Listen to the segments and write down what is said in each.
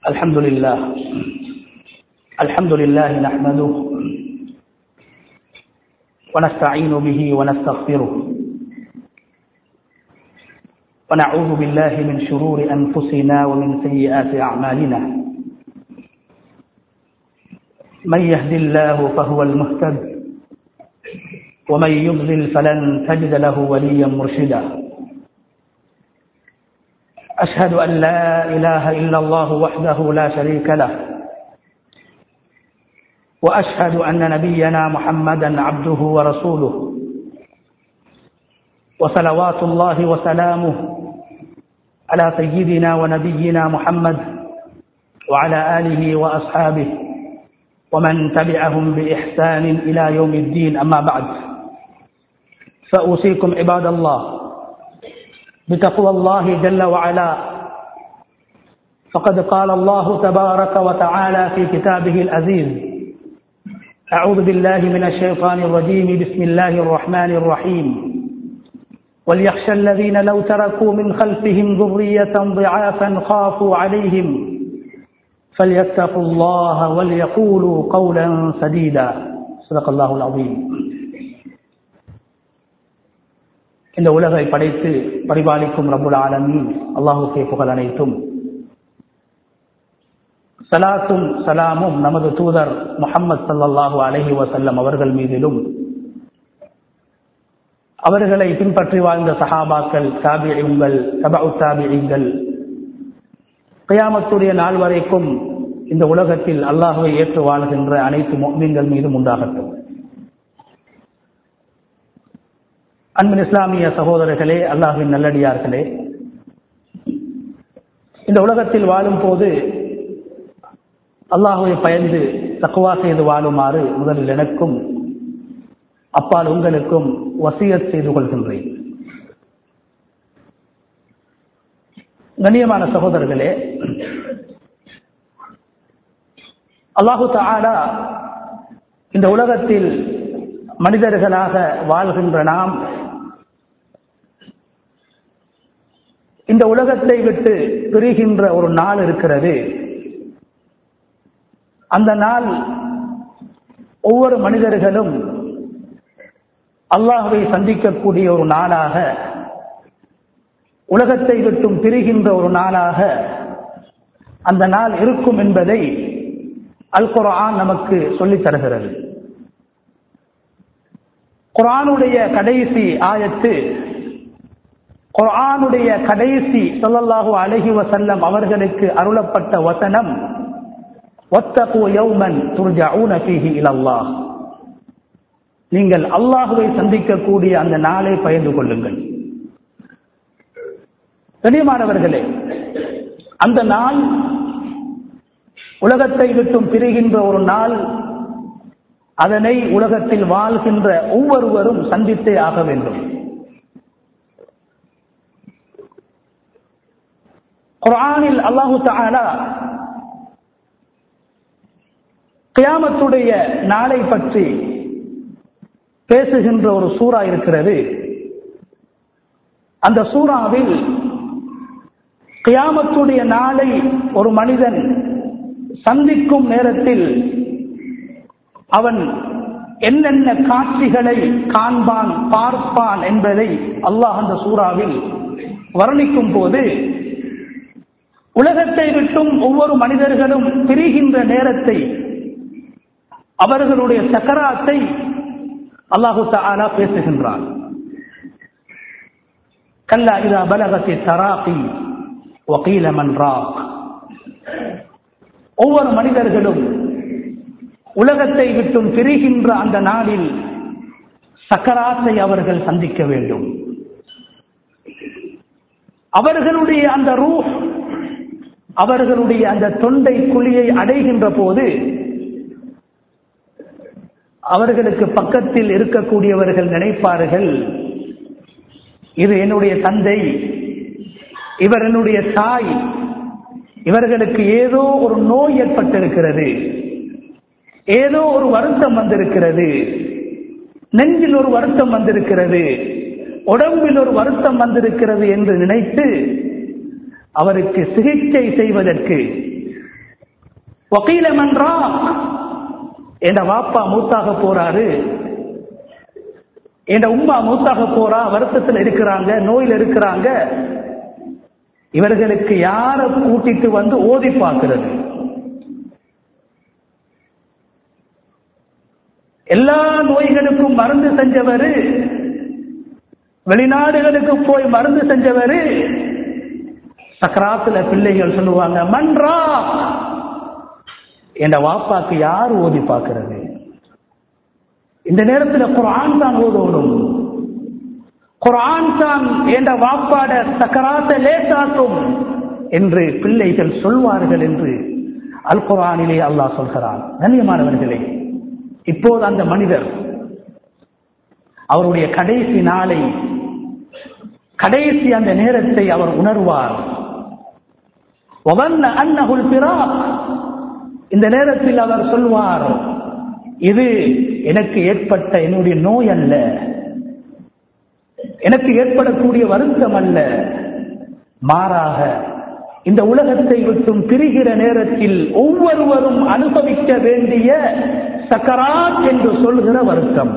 الحمد لله الحمد لله نحمده ونستعين به ونستغفره ونعوذ بالله من شرور أنفسنا ومن سيئات أعمالنا من يهد الله فهو المهتد ومن يضلل فلن تجد له وليا مرشدا أشهد أن لا إله إلا الله وحده لا شريك له وأشهد أن نبينا محمدا عبده ورسوله وصلوات الله وسلامه على سيدنا ونبينا محمد وعلى آله وأصحابه ومن تبعهم بإحسان إلى يوم الدين أما بعد فأوصيكم عباد الله بتقوى الله جل وعلا فقد قال الله تبارك وتعالى في كتابه العزيز أعوذ بالله من الشيطان الرجيم بسم الله الرحمن الرحيم وليخشى الذين لو تركوا من خلفهم ذرية ضعافا خافوا عليهم فليتقوا الله وليقولوا قولا سديدا صدق الله العظيم இந்த உலகை படைத்து பரிபாலிக்கும் ரபுல் ஆலமீன் அல்லாஹுக்கே புகழ் அனைத்தும் சலாத்தும் சலாமும் நமது தூதர் முகம்மது சல்லாஹூ அலஹி வசல்லம் அவர்கள் மீதிலும் அவர்களை பின்பற்றி வாழ்ந்த சஹாபாக்கள் தாபியங்கள் தபு தாபியங்கள் கயாமத்துடைய நாள் வரைக்கும் இந்த உலகத்தில் அல்லாஹுவை ஏற்று வாழ்கின்ற அனைத்து மீன்கள் மீதும் உண்டாகட்டும் அன்பின் இஸ்லாமிய சகோதரர்களே அல்லாஹின் நல்லடியார்களே இந்த உலகத்தில் வாழும் போது அல்லாஹுவை பயந்து தக்குவா செய்து வாழுமாறு முதலில் எனக்கும் அப்பால் உங்களுக்கும் வசியத் செய்து கொள்கின்றேன் கண்ணியமான சகோதரர்களே அல்லாஹு தாலா இந்த உலகத்தில் மனிதர்களாக வாழ்கின்ற நாம் இந்த உலகத்தை விட்டு பிரிகின்ற ஒரு நாள் இருக்கிறது அந்த நாள் ஒவ்வொரு மனிதர்களும் அல்லாஹுவை சந்திக்கக்கூடிய ஒரு நாளாக உலகத்தை விட்டும் பிரிகின்ற ஒரு நாளாக அந்த நாள் இருக்கும் என்பதை அல் குரான் நமக்கு சொல்லித் தருகிறது குரானுடைய கடைசி ஆயத்து குரானுடைய கடைசி சொல்லல்லாஹு அலஹி வசல்லம் அவர்களுக்கு அருளப்பட்ட வசனம் ஒத்தகு யௌமன் துர்ஜாஊன ஃபீஹி இலல்லாஹ் நீங்கள் அல்லாஹுவை சந்திக்கக்கூடிய அந்த நாளை பயந்து கொள்ளுங்கள் கண்ணியமானவர்களே அந்த நாள் உலகத்தை விட்டும் பிரிகின்ற ஒரு நாள் அதனை உலகத்தில் வாழ்கின்ற ஒவ்வொருவரும் சந்தித்தே ஆக வேண்டும் குரானில் அல்லாஹு தாலா கியாமத்துடைய நாளை பற்றி பேசுகின்ற ஒரு சூறா இருக்கிறது அந்த சூறாவில் கியாமத்துடைய நாளை ஒரு மனிதன் சந்திக்கும் நேரத்தில் அவன் என்னென்ன காட்சிகளை காண்பான் பார்ப்பான் என்பதை அல்லாஹ் அந்த சூறாவில் வர்ணிக்கும் போது உலகத்தை விட்டும் ஒவ்வொரு மனிதர்களும் பிரிகின்ற நேரத்தை அவர்களுடைய சக்கராத்தை அல்லாஹு தாலா பேசுகின்றான் கல்லா இதா பலகத்தி தராபி வக்கீல மன்றாக் ஒவ்வொரு மனிதர்களும் உலகத்தை விட்டும் பிரிகின்ற அந்த நாளில் சக்கராத்தை அவர்கள் சந்திக்க வேண்டும் அவர்களுடைய அந்த ரூ அவர்களுடைய அந்த தொண்டை குழியை அடைகின்ற போது அவர்களுக்கு பக்கத்தில் இருக்கக்கூடியவர்கள் நினைப்பார்கள் இது என்னுடைய தந்தை இவர் என்னுடைய தாய் இவர்களுக்கு ஏதோ ஒரு நோய் ஏற்பட்டிருக்கிறது ஏதோ ஒரு வருத்தம் வந்திருக்கிறது நெஞ்சில் ஒரு வருத்தம் வந்திருக்கிறது உடம்பில் ஒரு வருத்தம் வந்திருக்கிறது என்று நினைத்து அவருக்கு சிகிச்சை செய்வதற்கு வக்கீல மன்றா என் வாப்பா மூத்தாக போறாரு என் உம்மா மூத்தாக போறா வருத்தத்தில் இருக்கிறாங்க நோயில் இருக்கிறாங்க இவர்களுக்கு யார கூட்டிட்டு வந்து ஓதி பார்க்கிறது எல்லா நோய்களுக்கும் மருந்து செஞ்சவர் வெளிநாடுகளுக்கு போய் மருந்து செஞ்சவர் சக்கராத்துல பிள்ளைகள் சொல்லுவாங்க மன்றா என் வாப்பாக்கு யார் ஓதி பார்க்கிறது இந்த நேரத்தில் குரான் தான் ஓதோடும் குரான் தான் என்ற வாப்பாட சக்கராத்தை லேசாக்கும் என்று பிள்ளைகள் சொல்வார்கள் என்று அல் குரானிலே அல்லாஹ் சொல்கிறான் கண்ணியமானவர்களே இப்போது அந்த மனிதர் அவருடைய கடைசி நாளை கடைசி அந்த நேரத்தை அவர் உணர்வார் அன்னகுல் பிறா இந்த நேரத்தில் அவர் சொல்வார் இது எனக்கு ஏற்பட்ட என்னுடைய நோய் அல்ல எனக்கு ஏற்படக்கூடிய வருத்தம் அல்ல மாறாக இந்த உலகத்தை விட்டும் பிரிகிற நேரத்தில் ஒவ்வொருவரும் அனுபவிக்க வேண்டிய சக்கராத் என்று சொல்கிற வருத்தம்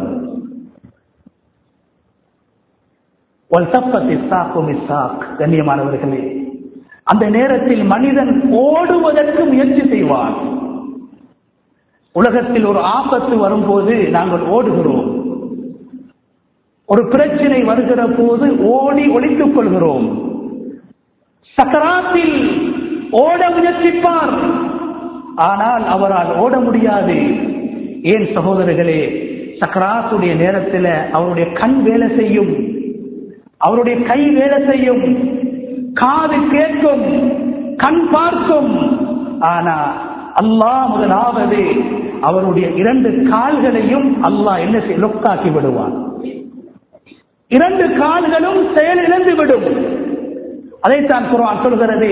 கண்ணியமானவர்களே அந்த நேரத்தில் மனிதன் ஓடுவதற்கு முயற்சி செய்வான் உலகத்தில் ஒரு ஆபத்து வரும்போது நாங்கள் ஓடுகிறோம் ஒரு பிரச்சனை வருகிற போது ஓடி ஒழித்துக் கொள்கிறோம் சக்கராத்தில் ஓட முயற்சிப்பார் ஆனால் அவரால் ஓட முடியாது ஏன் சகோதரர்களே சக்கராத்துடைய நேரத்தில் அவருடைய கண் வேலை செய்யும் அவருடைய கை வேலை செய்யும் காது கேட்கும் கண் பார்க்கும் ஆனா அல்லாஹ் முதலாவது அவருடைய இரண்டு கால்களையும் அல்லாஹ் என்ன செய்ய லொக்காக்கி விடுவான் இரண்டு கால்களும் செயல் இழந்து விடும் அதைத்தான் குரான் சொல்கிறது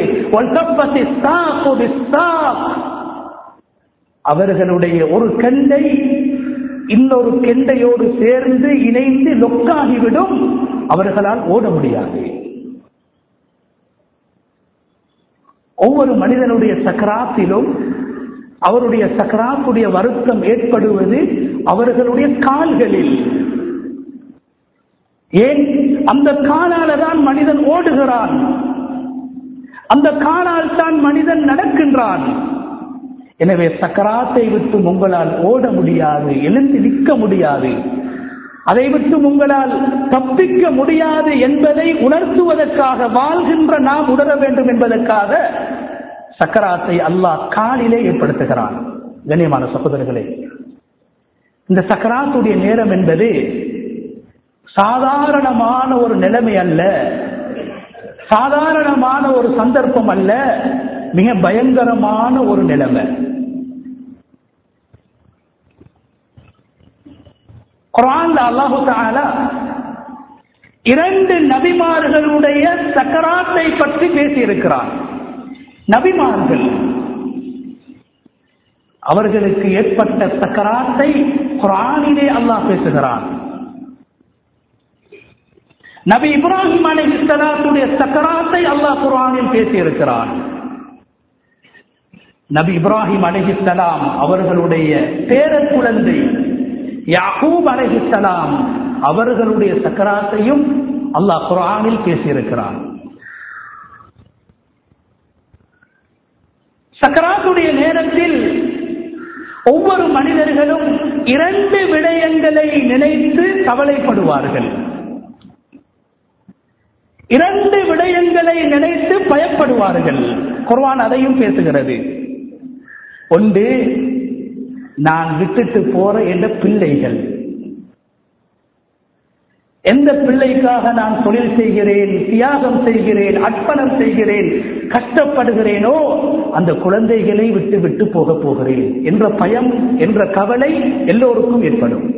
அவர்களுடைய ஒரு கெண்டை இன்னொரு கெண்டையோடு சேர்ந்து இணைந்து லொக்காகிவிடும் அவர்களால் ஓட முடியாது ஒவ்வொரு மனிதனுடைய சக்கராத்திலும் அவருடைய சக்கராத்துடைய வருத்தம் ஏற்படுவது அவர்களுடைய கால்களில் ஏன் அந்த காலால தான் மனிதன் ஓடுகிறான் அந்த காலால் தான் மனிதன் நடக்கின்றான் எனவே சக்கராத்தை விட்டு உங்களால் ஓட முடியாது எழுந்து நிற்க முடியாது அதை விட்டு உங்களால் தப்பிக்க முடியாது என்பதை உணர்த்துவதற்காக வாழ்கின்ற நாம் உணர வேண்டும் என்பதற்காக சக்கராத்தை அல்லாஹ் காலிலே ஏற்படுத்துகிறான் கண்ணியமான சகோதரர்களே இந்த சக்கராத்துடைய நேரம் என்பது சாதாரணமான ஒரு நிலைமை அல்ல சாதாரணமான ஒரு சந்தர்ப்பம் அல்ல மிக பயங்கரமான ஒரு நிலைமை குரான் அல்லாஹு தாலா இரண்டு நபிமார்களுடைய சக்கராத்தை பற்றி பேசியிருக்கிறார் நபிமார்கள் அவர்களுக்கு ஏற்பட்ட சக்கராத்தை குரானிலே அல்லாஹ் பேசுகிறான் நபி இப்ராஹிம் அலி சலாத்துடைய சக்கராத்தை அல்லாஹ் குரானில் பேசியிருக்கிறான் நபி இப்ராஹிம் அலிஹிஸ்லாம் அவர்களுடைய பேர குழந்தை யாகூப் அலிஹிஸ்லாம் அவர்களுடைய சக்கராத்தையும் அல்லாஹ் குரானில் பேசியிருக்கிறான் சக்கராத்துடைய நேரத்தில் ஒவ்வொரு மனிதர்களும் இரண்டு விடயங்களை நினைத்து கவலைப்படுவார்கள் இரண்டு விடயங்களை நினைத்து பயப்படுவார்கள் குர்வான் அதையும் பேசுகிறது ஒன்று நான் விட்டுட்டு போற என்ற பிள்ளைகள் எந்த பிள்ளைக்காக நான் தொழில் செய்கிறேன் தியாகம் செய்கிறேன் அர்ப்பணம் செய்கிறேன் கஷ்டப்படுகிறேனோ அந்த குழந்தைகளை விட்டு விட்டு போக போகிறேன் என்ற பயம் என்ற கவலை எல்லோருக்கும் ஏற்படும்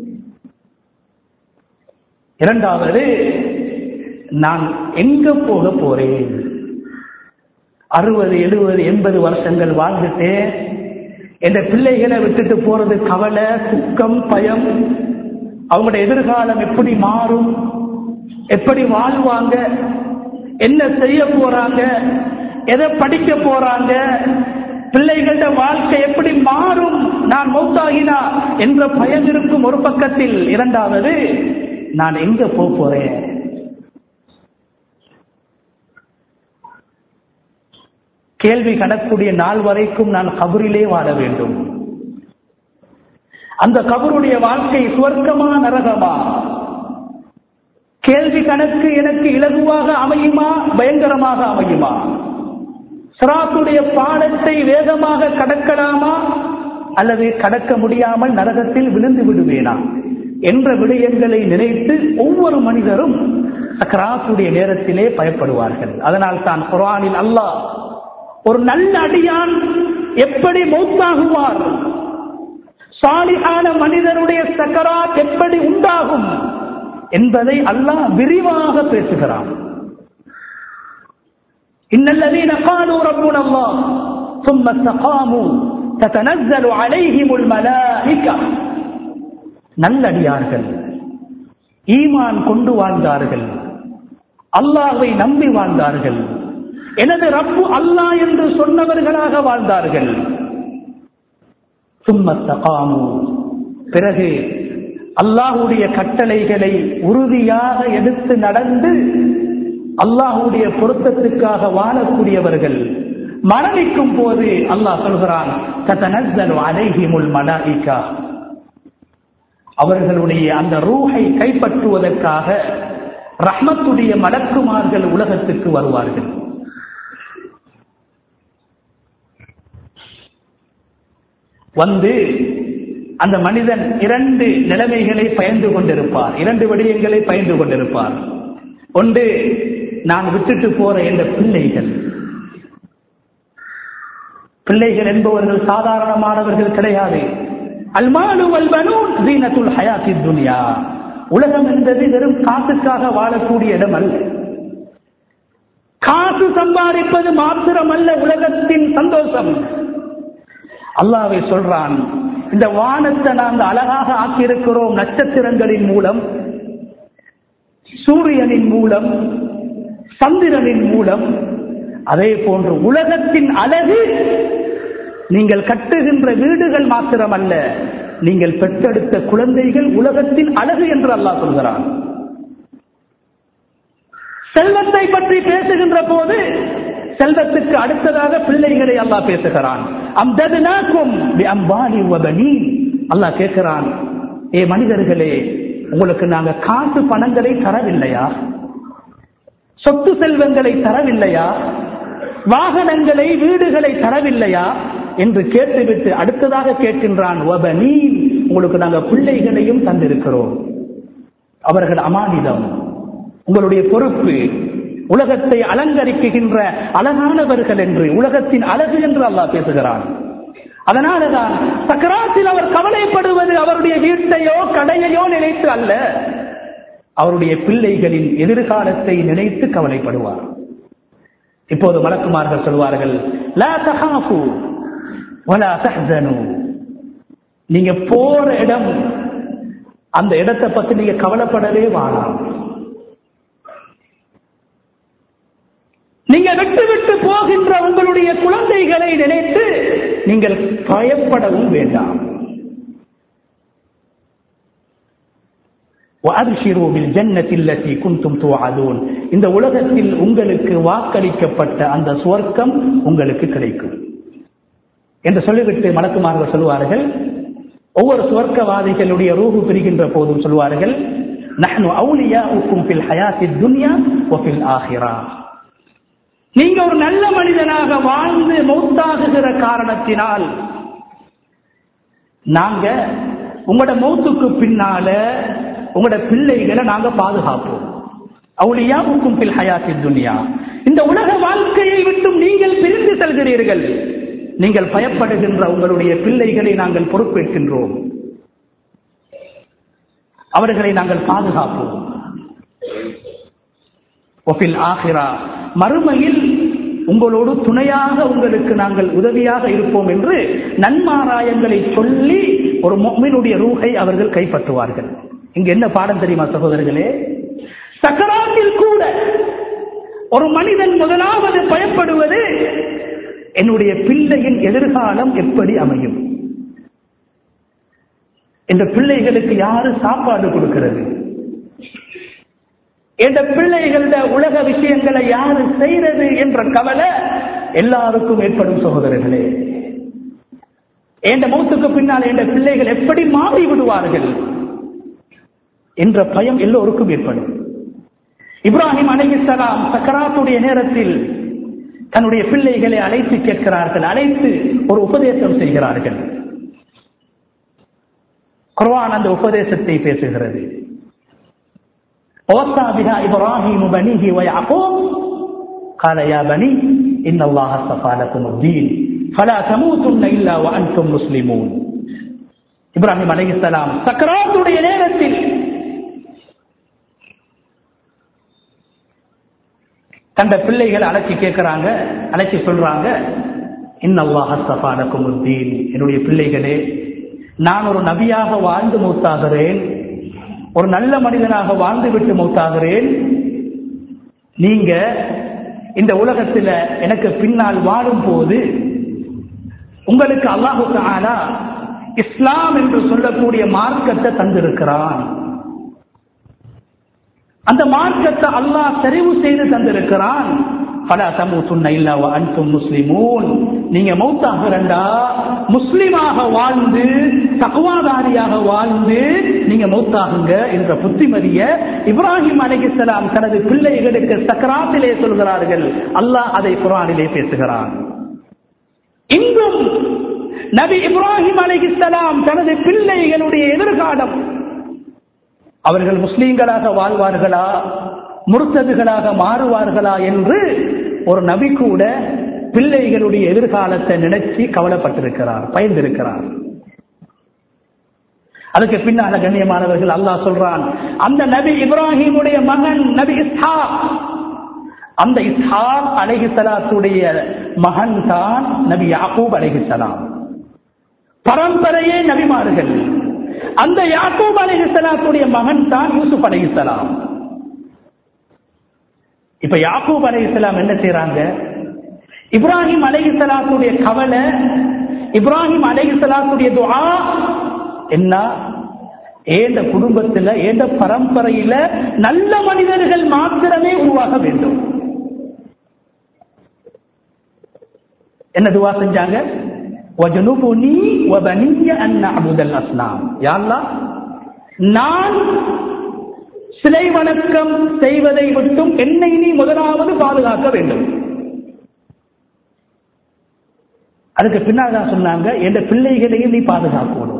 இரண்டாவது நான் எங்க போக போறேன் அறுபது எழுபது எண்பது வருஷங்கள் வாழ்ந்துட்டு என்ற பிள்ளைகளை விட்டுட்டு போறது கவலை துக்கம் பயம் அவங்களோட எதிர்காலம் எப்படி மாறும் எப்படி வாழ்வாங்க என்ன செய்ய போறாங்க எதை படிக்க போறாங்க பிள்ளைகள வாழ்க்கை எப்படி மாறும் நான் மௌத்தாகினா என்ற பயம் இருக்கும் ஒரு பக்கத்தில் இரண்டாவது நான் எங்க போக போறேன் கேள்வி கணக்கூடிய நாள் வரைக்கும் நான் கபரிலே வாழ வேண்டும் அந்த கபருடைய வாழ்க்கை சுவர்க்கமா நரகமா கேள்வி கணக்கு எனக்கு இலகுவாக அமையுமா பயங்கரமாக அமையுமா சிராத்துடைய பாடத்தை வேகமாக கடக்கலாமா அல்லது கடக்க முடியாமல் நரகத்தில் விழுந்து விடுவேனா என்ற விடயங்களை நினைத்து ஒவ்வொரு மனிதரும் சக்கராத்துடைய நேரத்திலே பயப்படுவார்கள் அதனால் தான் குரானில் அல்லாஹ் ஒரு நல்ல அடியான் எப்படி மௌத்தாகுவார் சாலிகான மனிதனுடைய சக்கராத் எப்படி உண்டாகும் என்பதை அல்லாஹ் விரிவாக பேசுகிறான் إن الذين قالوا ربنا الله ثم استقاموا تتنزل عليهم الملائكة நல்லடியார்கள் ஈமான் கொண்டு வாழ்ந்தார்கள் அல்லாஹ்வை நம்பி வாழ்ந்தார்கள் எனது ரப்பு அல்லாஹ் என்று சொன்னவர்களாக வாழ்ந்தார்கள் சும்மத்தகாமு பிறகு அல்லாஹுடைய கட்டளைகளை உறுதியாக எடுத்து நடந்து அல்லாஹுடைய பொருத்தத்துக்காக வாழக்கூடியவர்கள் மரணிக்கும் போது அல்லாஹ் சொல்கிறான் தத்தனஸ்ஸலு அலைஹிமுல் மலாயிகா அவர்களுடைய அந்த ரூஹை கைப்பற்றுவதற்காக ரஹ்மத்துடைய மலக்குமார்கள் உலகத்துக்கு வருவார்கள் வந்து அந்த மனிதன் இரண்டு நிலைமைகளை பயந்து கொண்டிருப்பார் இரண்டு விடயங்களை பயந்து கொண்டிருப்பார் ஒன்று நான் விட்டுட்டு போற என்ற பிள்ளைகள் பிள்ளைகள் என்பவர்கள் சாதாரணமானவர்கள் கிடையாது அல்மானு வல்பனூன் ஜீனத்துல் ஹயாத்தி துனியா உலகம் என்பது வெறும் காசுக்காக வாழக்கூடிய இடம் அல்ல காசு சம்பாதிப்பது மாத்திரமல்ல உலகத்தின் சந்தோஷம் அல்லாவை சொல்றான் இந்த வானத்தை நாங்கள் அழகாக ஆக்கியிருக்கிறோம் நட்சத்திரங்களின் மூலம் சூரியனின் மூலம் சந்திரனின் மூலம் அதே போன்று உலகத்தின் அழகு நீங்கள் கட்டுகின்ற வீடுகள் மாத்திரமல்ல நீங்கள் பெற்றெடுத்த குழந்தைகள் உலகத்தின் அழகு என்று அல்லாஹ் சொல்கிறான் செல்வத்தை பற்றி பேசுகின்ற போது செல்வத்துக்கு அடுத்ததாக பிள்ளைகளை அல்லாஹ் பேசுகிறான் அல்லாஹ் கேட்கிறான் ஏ மனிதர்களே உங்களுக்கு நாங்க காசு பணங்களை தரவில்லையா சொத்து செல்வங்களை தரவில்லையா வாகனங்களை வீடுகளை தரவில்லையா என்று கேட்டுவிட்டு அடுத்ததாக கேட்கின்றான் உங்களுக்கு நாங்க பிள்ளைகளையும் தந்திருக்கிறோம் அவர்கள் அமானிதம் உங்களுடைய பொறுப்பு உலகத்தை அலங்கரிக்குகின்ற அழகானவர்கள் என்று உலகத்தின் அழகு என்று அல்லாஹ் பேசுகிறான் அதனாலதான் சக்கராத்தில் அவர் கவலைப்படுவது அவருடைய வீட்டையோ கடையையோ நினைத்து அல்ல அவருடைய பிள்ளைகளின் எதிர்காலத்தை நினைத்து கவலைப்படுவார் இப்போது மலக்குமார்கள் சொல்வார்கள் லா தகாஃபு வலா தஹ்சனு நீங்க போற இடம் அந்த இடத்தை பத்தி நீங்க கவலைப்படவே வாழாம் நீங்க விட்டு விட்டு போகின்ற உங்களுடைய குழந்தைகளை நினைத்து நீங்கள் பயப்படவும் வேண்டாம் இந்த உலகத்தில் உங்களுக்கு வாக்களிக்கப்பட்ட அந்த சுவர்க்கம் உங்களுக்கு கிடைக்கும் என்று சொல்லிவிட்டு மலக்குமார்கள் சொல்லுவார்கள் ஒவ்வொரு சுவர்க்கவாதிகளுடைய ரூபு பிரிகின்ற போதும் சொல்வார்கள் நஹ்னு அவுலியாஉக்கும் ஃபில் ஹயாத்தித் துன்யா வ ஃபில் ஆஹிரா நீங்க ஒரு நல்ல மனிதனாக வாழ்ந்து மௌத்தாகுகிற காரணத்தினால் நாங்க உங்களோட மௌத்துக்கு பின்னால உங்களோட பிள்ளைகளை நாங்க பாதுகாப்போம் அவுளியாவுக்கும் பில் ஹயாத்தி துனியா இந்த உலக வாழ்க்கையை விட்டும் நீங்கள் பிரிந்து செல்கிறீர்கள் நீங்கள் பயப்படுகின்ற உங்களுடைய பிள்ளைகளை நாங்கள் பொறுப்பேற்கின்றோம் அவர்களை நாங்கள் பாதுகாப்போம் ஒபில் ஆகிரா மறுமையில் உங்களோடு துணையாக உங்களுக்கு நாங்கள் உதவியாக இருப்போம் என்று நன்மாராயங்களை சொல்லி ஒரு மொம்மினுடைய ரூகை அவர்கள் கைப்பற்றுவார்கள் இங்க என்ன பாடம் தெரியுமா சகோதரர்களே சக்கராத்தில் கூட ஒரு மனிதன் முதலாவது பயப்படுவது என்னுடைய பிள்ளையின் எதிர்காலம் எப்படி அமையும் இந்த பிள்ளைகளுக்கு யாரு சாப்பாடு கொடுக்கிறது இந்த பிள்ளைகள உலக விஷயங்களை யாரு செய்யறது என்ற கவலை எல்லாருக்கும் ஏற்படும் சகோதரர்களே என்ற மௌத்துக்கு பின்னால் என்ற பிள்ளைகள் எப்படி மாறி விடுவார்கள் என்ற பயம் எல்லோருக்கும் ஏற்படும் இப்ராஹிம் அலைஹிஸ்ஸலாம் சக்கராத்துடைய நேரத்தில் தன்னுடைய பிள்ளைகளை அழைத்து கேட்கிறார்கள் அழைத்து ஒரு உபதேசம் செய்கிறார்கள் குர்ஆன் அந்த உபதேசத்தை பேசுகிறது ووصى بها إبراهيم بنيه ويعقوب قال يا بني إن الله اصطفى لكم الدين فلا تموتن إلا وأنتم مسلمون இப்ராஹிம் அலைஹிஸ்ஸலாம் சக்கராத்துடைய நேரத்தில் தந்த பிள்ளைகளை அழைச்சி கேட்கிறாங்க அழைச்சி சொல்றாங்க இன்னல்லாஹ் அஸ்தஃபானக்கும் உத்தீன் என்னுடைய பிள்ளைகளே நான் ஒரு நபியாக வாழ்ந்து மூத்தாகிறேன் ஒரு நல்ல மனிதனாக வாழ்ந்து விட்டு மூத்தாகிறேன் நீங்க இந்த உலகத்துல எனக்கு பின்னால் வாழும் போது உங்களுக்கு அல்லாஹு தஆலா இஸ்லாம் என்று சொல்லக்கூடிய மார்க்கத்தை தந்திருக்கிறான் அந்த மார்க்கத்தை அல்லாஹ் தெரிவு செய்து தந்திருக்கிறான் பல தமுத்துன்ன இல்லா அன்தும் முஸ்லிமூன் நீங்க மௌத்தாகிறண்டா முஸ்லிமாக வாழ்ந்து தகுவாதாரியாக வாழ்ந்து நீங்க மௌத்தாகுங்க என்ற புத்திமதிய இப்ராஹிம் அலைஹிஸ்ஸலாம் தனது பிள்ளைகளுக்கு சக்கராத்திலே சொல்கிறார்கள் அல்லாஹ் அதை குரானிலே பேசுகிறான் இன்றும் நபி இப்ராஹிம் அலைஹிஸ்ஸலாம் தனது பிள்ளைகளுடைய எதிர்காலம் அவர்கள் முஸ்லீம்களாக வாழ்வார்களா முருத்ததுகளாக மாறுவார்களா என்று ஒரு நபி கூட பிள்ளைகளுடைய எதிர்காலத்தை நினைச்சு கவலைப்பட்டிருக்கிறார் பயந்திருக்கிறார் அதுக்கு பின்னால கண்ணியமானவர்கள் அல்லாஹ் சொல்றான் அந்த நபி இப்ராஹிமுடைய மகன் நபி இஸ்ஹாக் அந்த இஸ்ஹாக் அலைஹிசலாத்துடைய மகன் தான் நபி யாக்கூப் அலைஹிசலாம் பரம்பரையே நபிமார்கள் அந்த யாக்கூப் அலைஹிசலாத்துடைய மகன் தான் யூசுப் அலைஹிசலாம் இப்ப யாக்கூப் அலைஹிசலாம் என்ன செய்யறாங்க இப்ராஹிம் அலைஹிசலாத்துடைய கவலை இப்ராஹிம் அலைஹிசலாத்துடைய துஆ என்ன ஏந்த குடும்பத்துல ஏந்த பரம்பரையில நல்ல மனிதர்கள் மாத்திரமே உருவாக வேண்டும் என்ன துவா செஞ்சாங்க வஜனுபுனி வபனிய அன் நஅபுதல் அஸ்னாம் யா அல்லாஹ் நான் சிலை வணக்கம் செய்வதை விட்டும் என்னை நீ முதலாவது பாதுகாக்க வேண்டும் அதுக்கு பின்னால் தான் சொன்னாங்க என்ற பிள்ளைகளையும் நீ பாதுகாக்கணும்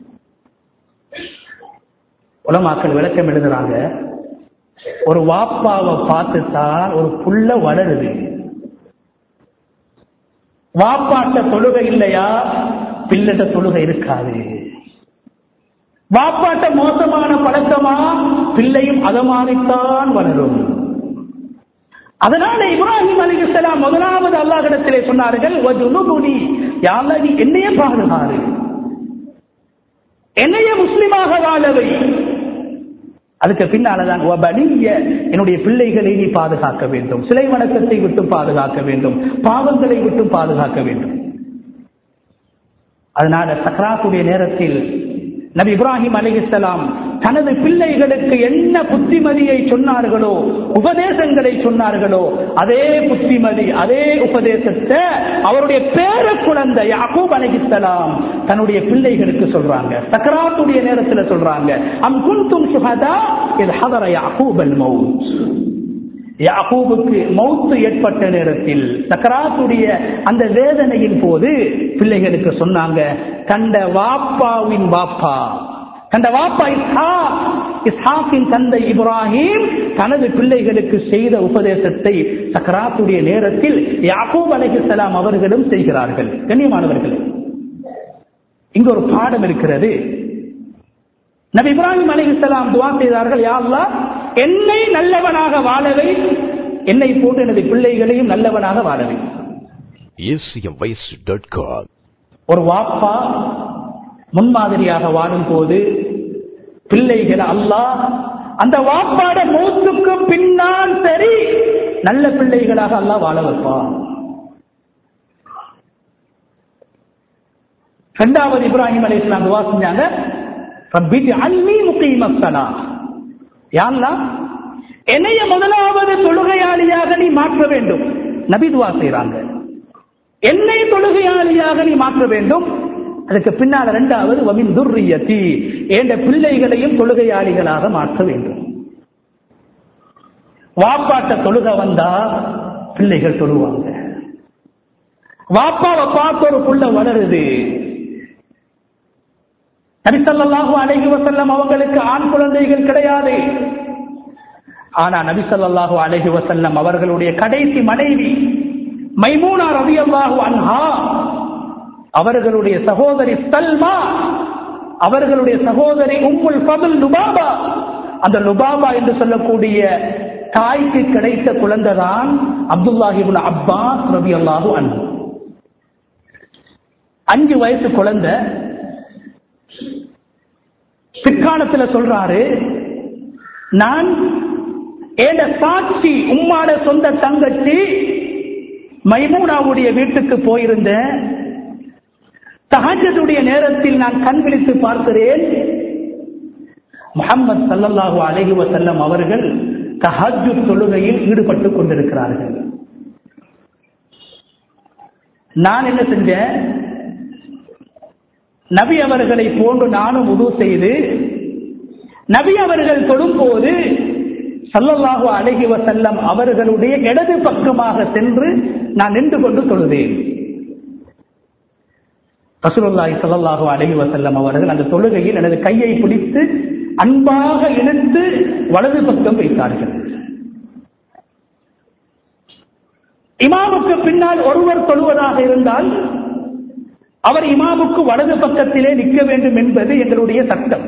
உலமாக்கள் விளக்கம் எழுதுறாங்க ஒரு வாப்பாவை பார்த்து தான் ஒரு புள்ள வளருது வாப்பாட்ட தொழுகை இல்லையா பிள்ளட்ட தொழுகை இருக்காது வாப்பாட்ட மோசமான பழக்கமா பிள்ளையும் அதமானித்தான் வளரும் அதனால இப்ராஹிம் அலிகலாம் முதலாவது அல்லாஹிடத்திலே சொன்னார்கள் யாழ்லா நீ என்னையே பாதுகாரு என்னைய முஸ்லிமாக வாழவை அதுக்கு பின்னாலதான் என்னுடைய பிள்ளைகளை நீ பாதுகாக்க வேண்டும் சிலை வணக்கத்தை விட்டு பாதுகாக்க வேண்டும் பாவங்களை விட்டு பாதுகாக்க வேண்டும் அதனால சக்ராத்துடைய நேரத்தில் நபி இப்ராஹிம் அலிஹலாம் தனது பிள்ளைகளுக்கு என்ன புத்திமதியை சொன்னார்களோ உபதேசங்களை சொன்னார்களோ அதே புத்திமதி அதே உபதேசத்தை அவருடைய பேர குழந்தை யாக்கூப் அலிஹலாம் தன்னுடைய பிள்ளைகளுக்கு சொல்றாங்க சக்கராத்துடைய நேரத்தில் சொல்றாங்க அம் குந்தும் சுகதா இது ஹதர யாக்கூப் அல் மவுத் யாக்கூபுக்கு மௌத்து ஏற்பட்ட நேரத்தில் சக்கராத்துடைய அந்த வேதனையின் போது பிள்ளைகளுக்கு சொன்னாங்க கண்ட வாப்பாவின் வாப்பா கண்ட வாப்பா இஸ்ஹா இஸ்ஹாக்கின் தந்தை இப்ராஹிம் தனது பிள்ளைகளுக்கு செய்த உபதேசத்தை சக்கராத்துடைய நேரத்தில் யாக்கூப் அலைஹிஸ்ஸலாம் அவர்களும் செய்கிறார்கள் கண்ணியமானவர்கள் இங்க ஒரு பாடம் இருக்கிறது நபி இப்ராஹிம் அலைஹிஸ்ஸலாம் துவா செய்தார்கள் யா அல்லாஹ் என்னை நல்லவனாக வாழவை என்னை போட்டு எனது பிள்ளைகளையும் நல்லவனாக வாழவை acmvoice.com ஒரு வாப்பா முன்மாதிரியாக வாழும் போது பிள்ளைகள் அல்லாஹ் அந்த வாப்பாட மூத்துக்கு பின்னால் சரி நல்ல பிள்ளைகளாக அல்லாஹ் வாழ வைப்பான் இரண்டாவது இப்ராஹிம் அலி இஸ்லாம் துவா செஞ்சாங்க ரப்பி அல்மி முகீமஸ்ஸலா யா அல்லாஹ் என்னைய முதலாவது தொழுகையாளியாக நீ மாற்ற வேண்டும் நபி துவா செய்றாங்க என்னை தொழுகையாளியாக நீ மாற்ற வேண்டும் அதுக்கு பின்னால் இரண்டாவது வமின் துர்ரியத்தி என்ற பிள்ளைகளையும் தொழுகையாளிகளாக மாற்ற வேண்டும் வாப்பாட்ட தொழுக வந்தா பிள்ளைகள் தொழுவாங்க வாப்பாவை பார்த்து ஒரு புள்ள வளருது நபிசல்லாஹு அலைஹி வசல்லம் அவங்களுக்கு ஆண் குழந்தைகள் கிடையாது ஆனா நபிசல்லாஹு அலைஹி வசல்லம் அவர்களுடைய கடைசி மனைவி மைமூனா ரவி அல்லாஹு அன்ஹா அவர்களுடைய சகோதரி சல்மா அவர்களுடைய சகோதரி உம்முல் ஃபதுல் லுபாபா அந்த லுபாபா என்று சொல்லக்கூடிய தாய்க்கு கிடைத்த குழந்தைதான் அப்துல்லாஹிபுல் அப்பாஸ் ரவி அல்லாஹு அன்ஹு அஞ்சு வயசு குழந்தை பிற்காலத்துல சொல்றாரு நான் ஏட சாட்சி உம்மாட சொந்த தங்கச்சி மைமூனாவுடைய வீட்டுக்கு போயிருந்தேன் தஹஜதுடைய நேரத்தில் நான் கண் விழித்து பார்க்கிறேன் முகமது சல்லல்லாஹு அலைஹி வசல்லம் அவர்கள் தஹஜு தொழுகையில் ஈடுபட்டுக் கொண்டிருக்கிறார்கள் நான் என்ன செஞ்சேன் நபி அவர்களை போன்று நானும் உது செய்து நபி அவர்கள் தொடும்போது சல்லல்லாஹு அழகி வசல்லம் அவர்களுடைய இடது பக்கமாக சென்று நான் நின்று கொண்டு தொழுதேன் ரசூலுல்லாஹி ஸல்லல்லாஹு அலைஹி வஸல்லம் அவர்கள் அந்த தொழுகையில் எனது கையை பிடித்து அன்பாக இழுத்து வலது பக்கம் வைத்தார்கள் இமாமுக்கு பின்னால் ஒருவர் தொழுவதாக இருந்தால் அவர் இமாமுக்கு வலது பக்கத்திலே நிற்க வேண்டும் என்பது எங்களுடைய சட்டம்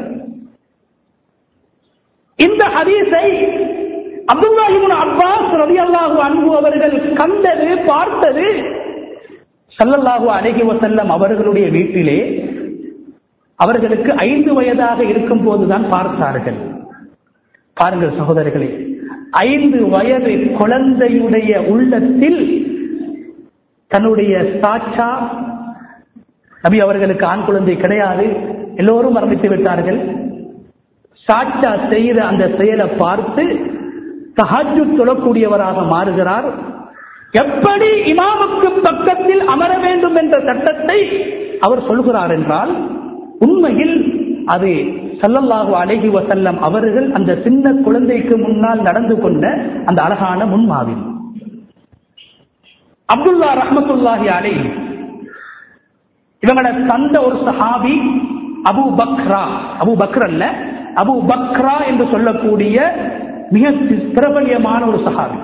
இந்த ஹதீஸை அப்துல்லாஹிபின் அப்பாஸ் ரவி அல்லாஹு அன்பு அவர்கள் கண்டது பார்த்தது சல்லல்லாஹு அலைஹி வசல்லம் அவர்களுடைய வீட்டிலே அவர்களுக்கு ஐந்து வயதாக இருக்கும் போதுதான் பார்த்தார்கள் பாருங்கள் சகோதரர்களே ஐந்து வயது குழந்தையுடைய உள்ளத்தில் தன்னுடைய சாட்சா நபி அவர்களுக்கு ஆண் குழந்தை கிடையாது எல்லோரும் மரணித்து விட்டார்கள் சாட்சா செய்த அந்த செயலை பார்த்து தஹஜு தொழக்கூடியவராக மாறுகிறார் எப்படி இமாமுக்கு பக்கத்தில் அமர வேண்டும் என்ற சட்டத்தை அவர் சொல்கிறார் என்றால் உண்மையில் அது சல்லல்லாஹு அலைஹி வசல்லம் அவர்கள் அந்த சின்ன குழந்தைக்கு முன்னால் நடந்து கொண்ட அந்த அழகான முன்மாதிரி அப்துல்லா ரஹமத்துல்லாஹி அலை இவங்களோட தந்த ஒரு சஹாபி அபு பக்ரா அபு பக்ர் அல்ல அபு பக்ரா என்று சொல்லக்கூடிய மிக பிரபல்யமான ஒரு சஹாபி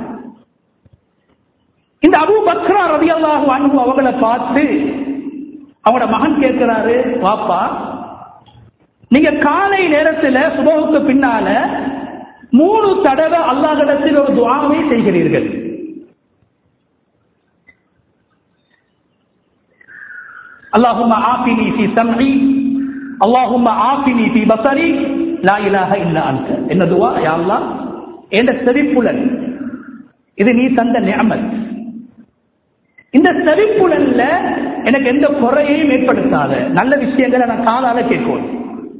இந்த அபு பக்ரா ரவி அல்லாஹு அன்பு அவங்கள பார்த்து அவங்களோட மகன் கேட்கிறாரு வாப்பா நீங்க காலை நேரத்தில் சுபகுக்கு பின்னால மூணு தடவை அல்லாஹிடத்தில் ஒரு துவாவை செய்கிறீர்கள் அல்லாஹும்ம ஆஃபினி ஃபி சம்இ அல்லாஹும்ம ஆஃபினி ஃபி பஸரி லா இலாஹ இல்லா அன்த என்ன துவா யா அல்லாஹ் என்ற செவிப்புலன் இது நீ தந்த நியமத் இந்த செவிப்புலன்ல எனக்கு எந்த குறையையும் ஏற்படுத்தாத நல்ல விஷயங்களை நான் காலால கேட்கணும்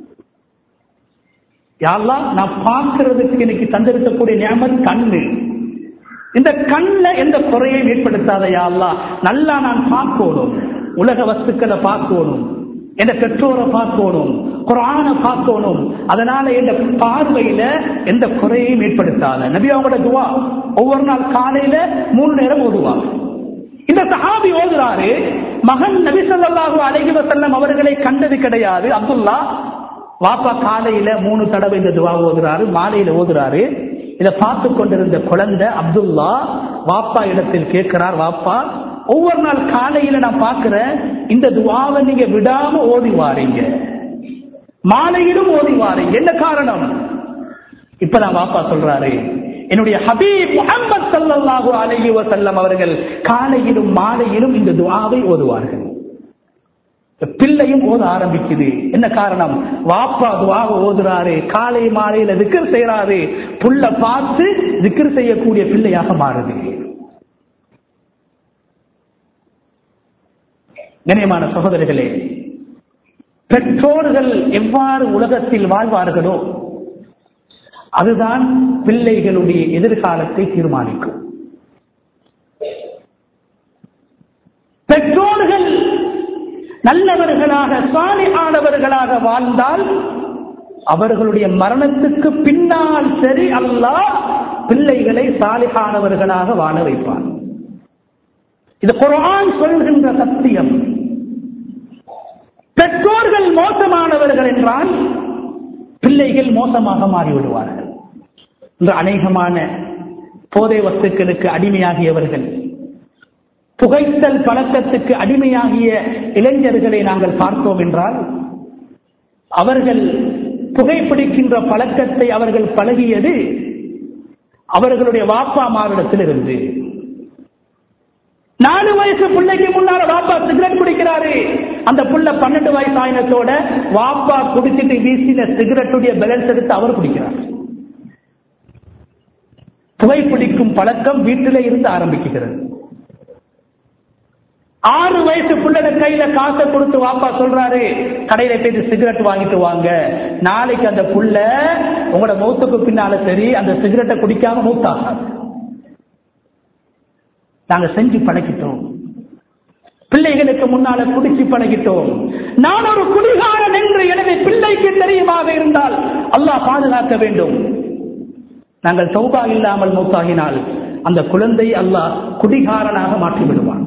யாரெல்லாம் நான் பார்க்கறதுக்கு எனக்கு தந்திருக்கக்கூடிய நியமத் கண்ணு இந்த கண்ல எந்த குறையையும் ஏற்படுத்தாத யாரெல்லாம் நல்லா நான் பார்க்கணும் உலக வஸ்துக்களை பார்க்கணும் எந்த பெற்றோரை பார்க்கணும் குரான பார்க்கணும் அதனால எந்த பார்வையில எந்த குறையையும் ஏற்படுத்தாத நபி அவங்களோட துவா ஒவ்வொரு நாள் காலையில மூணு நேரம் ஓதுவாங்க இந்த சஹாபி ஓதுறாரு மகன் நபி ஸல்லல்லாஹு அலைஹி வஸல்லம் அவர்களை கண்டது கிடையாது அப்துல்லா வாப்பா காலையில மூணு தடவை இந்த துவா ஓதுறாரு மாலையில ஓதுறாரு இதை பார்த்து கொண்டிருந்த குழந்தை அப்துல்லா வாப்பா இடத்தில் கேட்கிறார் வாப்பா ஒவ்வொரு நாள் காலையில நான் பார்க்கிறேன் இந்த துவாவை நீங்க விடாம ஓதி வாரீங்க மாலையிலும் ஓதி வாரீங்க என்ன காரணம் இப்ப நான் வாப்பா சொல்றாரு என்னுடைய ஹபீப் முகமது சல்லல்லாஹு அலைஹி வஸல்லம் அவர்கள் காலையிலும் மாலையிலும் இந்த துஆவை ஓதுவார்கள் பிள்ளையும் ஓத ஆரம்பிக்குது என்ன காரணம் வாப்பா துவாவை ஓதுறாரு காலை மாலையில திக்கர் செய்யறாரு புள்ள பார்த்து திக்கர் செய்யக்கூடிய பிள்ளையாக மாறுது கண்ணியமான சகோதரர்களே பெற்றோர்கள் எவ்வாறு உலகத்தில் வாழ்வார்களோ அதுதான் பிள்ளைகளுடைய எதிர்காலத்தை தீர்மானிக்கும் பெற்றோர்கள் நல்லவர்களாக சாலியானவர்களாக வாழ்ந்தால் அவர்களுடைய மரணத்துக்கு பின்னால் சரி அல்லாஹ் பிள்ளைகளை சாலிகானவர்களாக வாழ வைப்பார் இது குரான் சொல்கின்ற சத்தியம் பெற்றோர்கள் மோசமானவர்கள் என்றால் பிள்ளைகள் மோசமாக மாறிவிடுவார்கள் இன்று அநேகமான போதை வஸ்துக்களுக்கு அடிமையாகியவர்கள் புகைத்தல் பழக்கத்துக்கு அடிமையாகிய இளைஞர்களை நாங்கள் பார்த்தோம் என்றால் அவர்கள் புகைப்பிடிக்கின்ற பழக்கத்தை அவர்கள் பழகியது அவர்களுடைய வாப்பா மாவிடத்தில் இருந்து நாலு வயசு பிள்ளைக்கு முன்னால வாப்பா சிகரெட் குடிக்கிறாரு அந்த புள்ள பன்னெண்டு வயசு ஆயினத்தோட வாப்பா குடிச்சிட்டு வீசின சிகரெட்டுடைய பேலன்ஸ் எடுத்து அவர் குடிக்கிறார் புகைப்பிடிக்கும் பழக்கம் வீட்டிலே இருந்து ஆரம்பிக்கிறது ஆறு வயசு பிள்ளை கையில காசை கொடுத்து வாப்பா சொல்றாரு கடையில போயிட்டு சிகரெட் வாங்கிட்டு வாங்க நாளைக்கு அந்த புள்ள உங்களோட மௌத்துக்கு பின்னால சரி அந்த சிகரெட்டை குடிக்காம மூத்தாகாது நாங்க செஞ்சு பழகிட்டோம் பிள்ளைகளுக்கு முன்னால குடிச்சு பழகிட்டோம் நான் ஒரு குடிகாரன் என்று எனவே பிள்ளைக்கு தெரியுமாக இருந்தால் அல்லாஹ் பாதுகாக்க வேண்டும் நாங்கள் சௌபா இல்லாமல் மூத்தாகினால் அந்த குழந்தை அல்லாஹ் குடிகாரனாக மாற்றி விடுவான்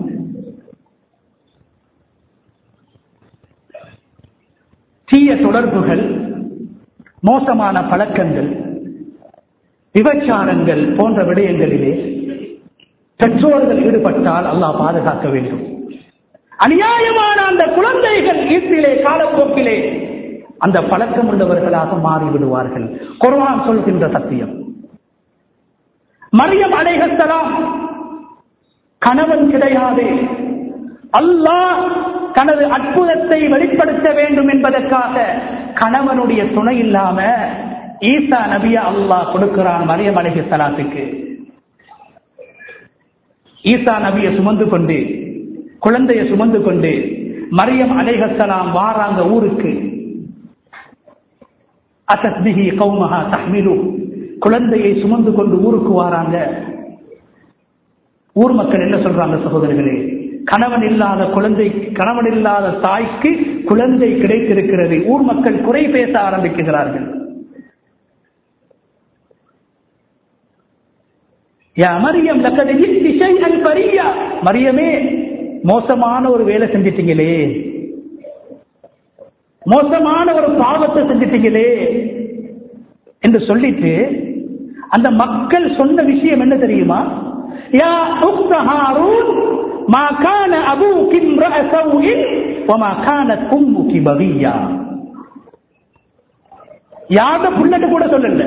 தீய தொடர்புகள் மோசமான பழக்கங்கள் விபச்சாரங்கள் போன்ற விடயங்களிலே பெற்றோர்கள் ஈடுபட்டால் அல்லாஹ் பாதுகாக்க வேண்டும் அநியாயமான அந்த குழந்தைகள் வீட்டிலே காலப்போக்கிலே அந்த பழக்கம் உள்ளவர்களாக மாறிவிடுவார்கள் குர்ஆன் சொல்கின்ற சத்தியம் மரியம் அலைஹஸ்ஸலாம் கணவன் கிடையாது அல்லாஹ் தனது அற்புதத்தை வெளிப்படுத்த வேண்டும் என்பதற்காக கணவனுடைய துணை இல்லாம ஈசா நபிய அல்லாஹ் கொடுக்கிறான் மரியம் அலைஹிஸ்ஸலாத்துக்கு ஈசா நபியை சுமந்து கொண்டு குழந்தையை சுமந்து கொண்டு மரியம் அலைஹஸ்ஸலாம் வாராங்க ஊருக்கு அசத்பிஹி கௌமஹா தஹ்மிலு குழந்தையை சுமந்து கொண்டு ஊருக்கு வாராங்க ஊர் மக்கள் என்ன சொல்றாங்க சகோதரர்களே கணவன் இல்லாத குழந்தை கணவன் இல்லாத தாய்க்கு குழந்தை கிடைத்திருக்கிறது ஊர் மக்கள் குறை பேச ஆரம்பிக்கிறார்கள் யா மரியம் லக்கது ஜித்தி ஷைஅன் ஃபரியா மரியமே மோசமான ஒரு வேலை செஞ்சிட்டீங்களே மோசமான ஒரு பாவத்தை செஞ்சிட்டீங்களே என்று சொல்லிட்டு அந்த மக்கள் சொன்ன விஷயம் என்ன தெரியுமா யா உக்த ஹாரூன் மா கான அபூகி இம்ரஅ சவ்இன் வமா கானத் உம்முகி பகியா யாத புள்ளட்டு கூட சொல்லல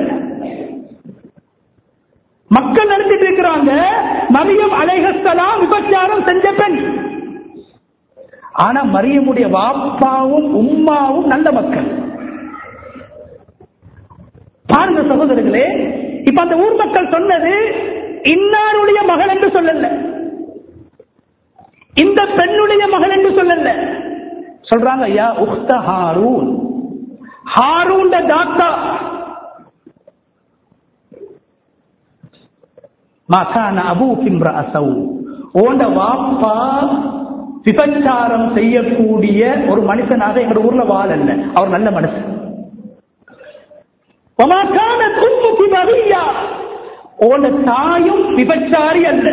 மக்கள் நடத்திட்டு இருக்கிறாங்க மரியம் அலைஹஸ்ஸலாம் விபச்சாரம் செஞ்ச பெண் ஆனா மரியமுடைய வாப்பாவும் உம்மாவும் நல்ல மக்கள் பாருங்க சகோதரர்களே இப்ப அந்த ஊர் மக்கள் சொன்னது இன்னாருடைய மகள் என்று சொல்லல இந்த பெண்ணுடைய மகள் என்று சொல்லல சொல்றாங்க ஐயா உக்த ஹாரூன் ஹாரூன் தாத்தா மகான அபூ கிம்ர அசௌ ஓண்ட வாப்பா விபச்சாரம் செய்யக்கூடிய ஒரு மனுஷனாக எங்க ஊர்ல வாழல்ல அவர் நல்ல மனுஷன் ஒமாக்கான தும்முகி மரியா ஓன தாயும் விபச்சாரி அல்ல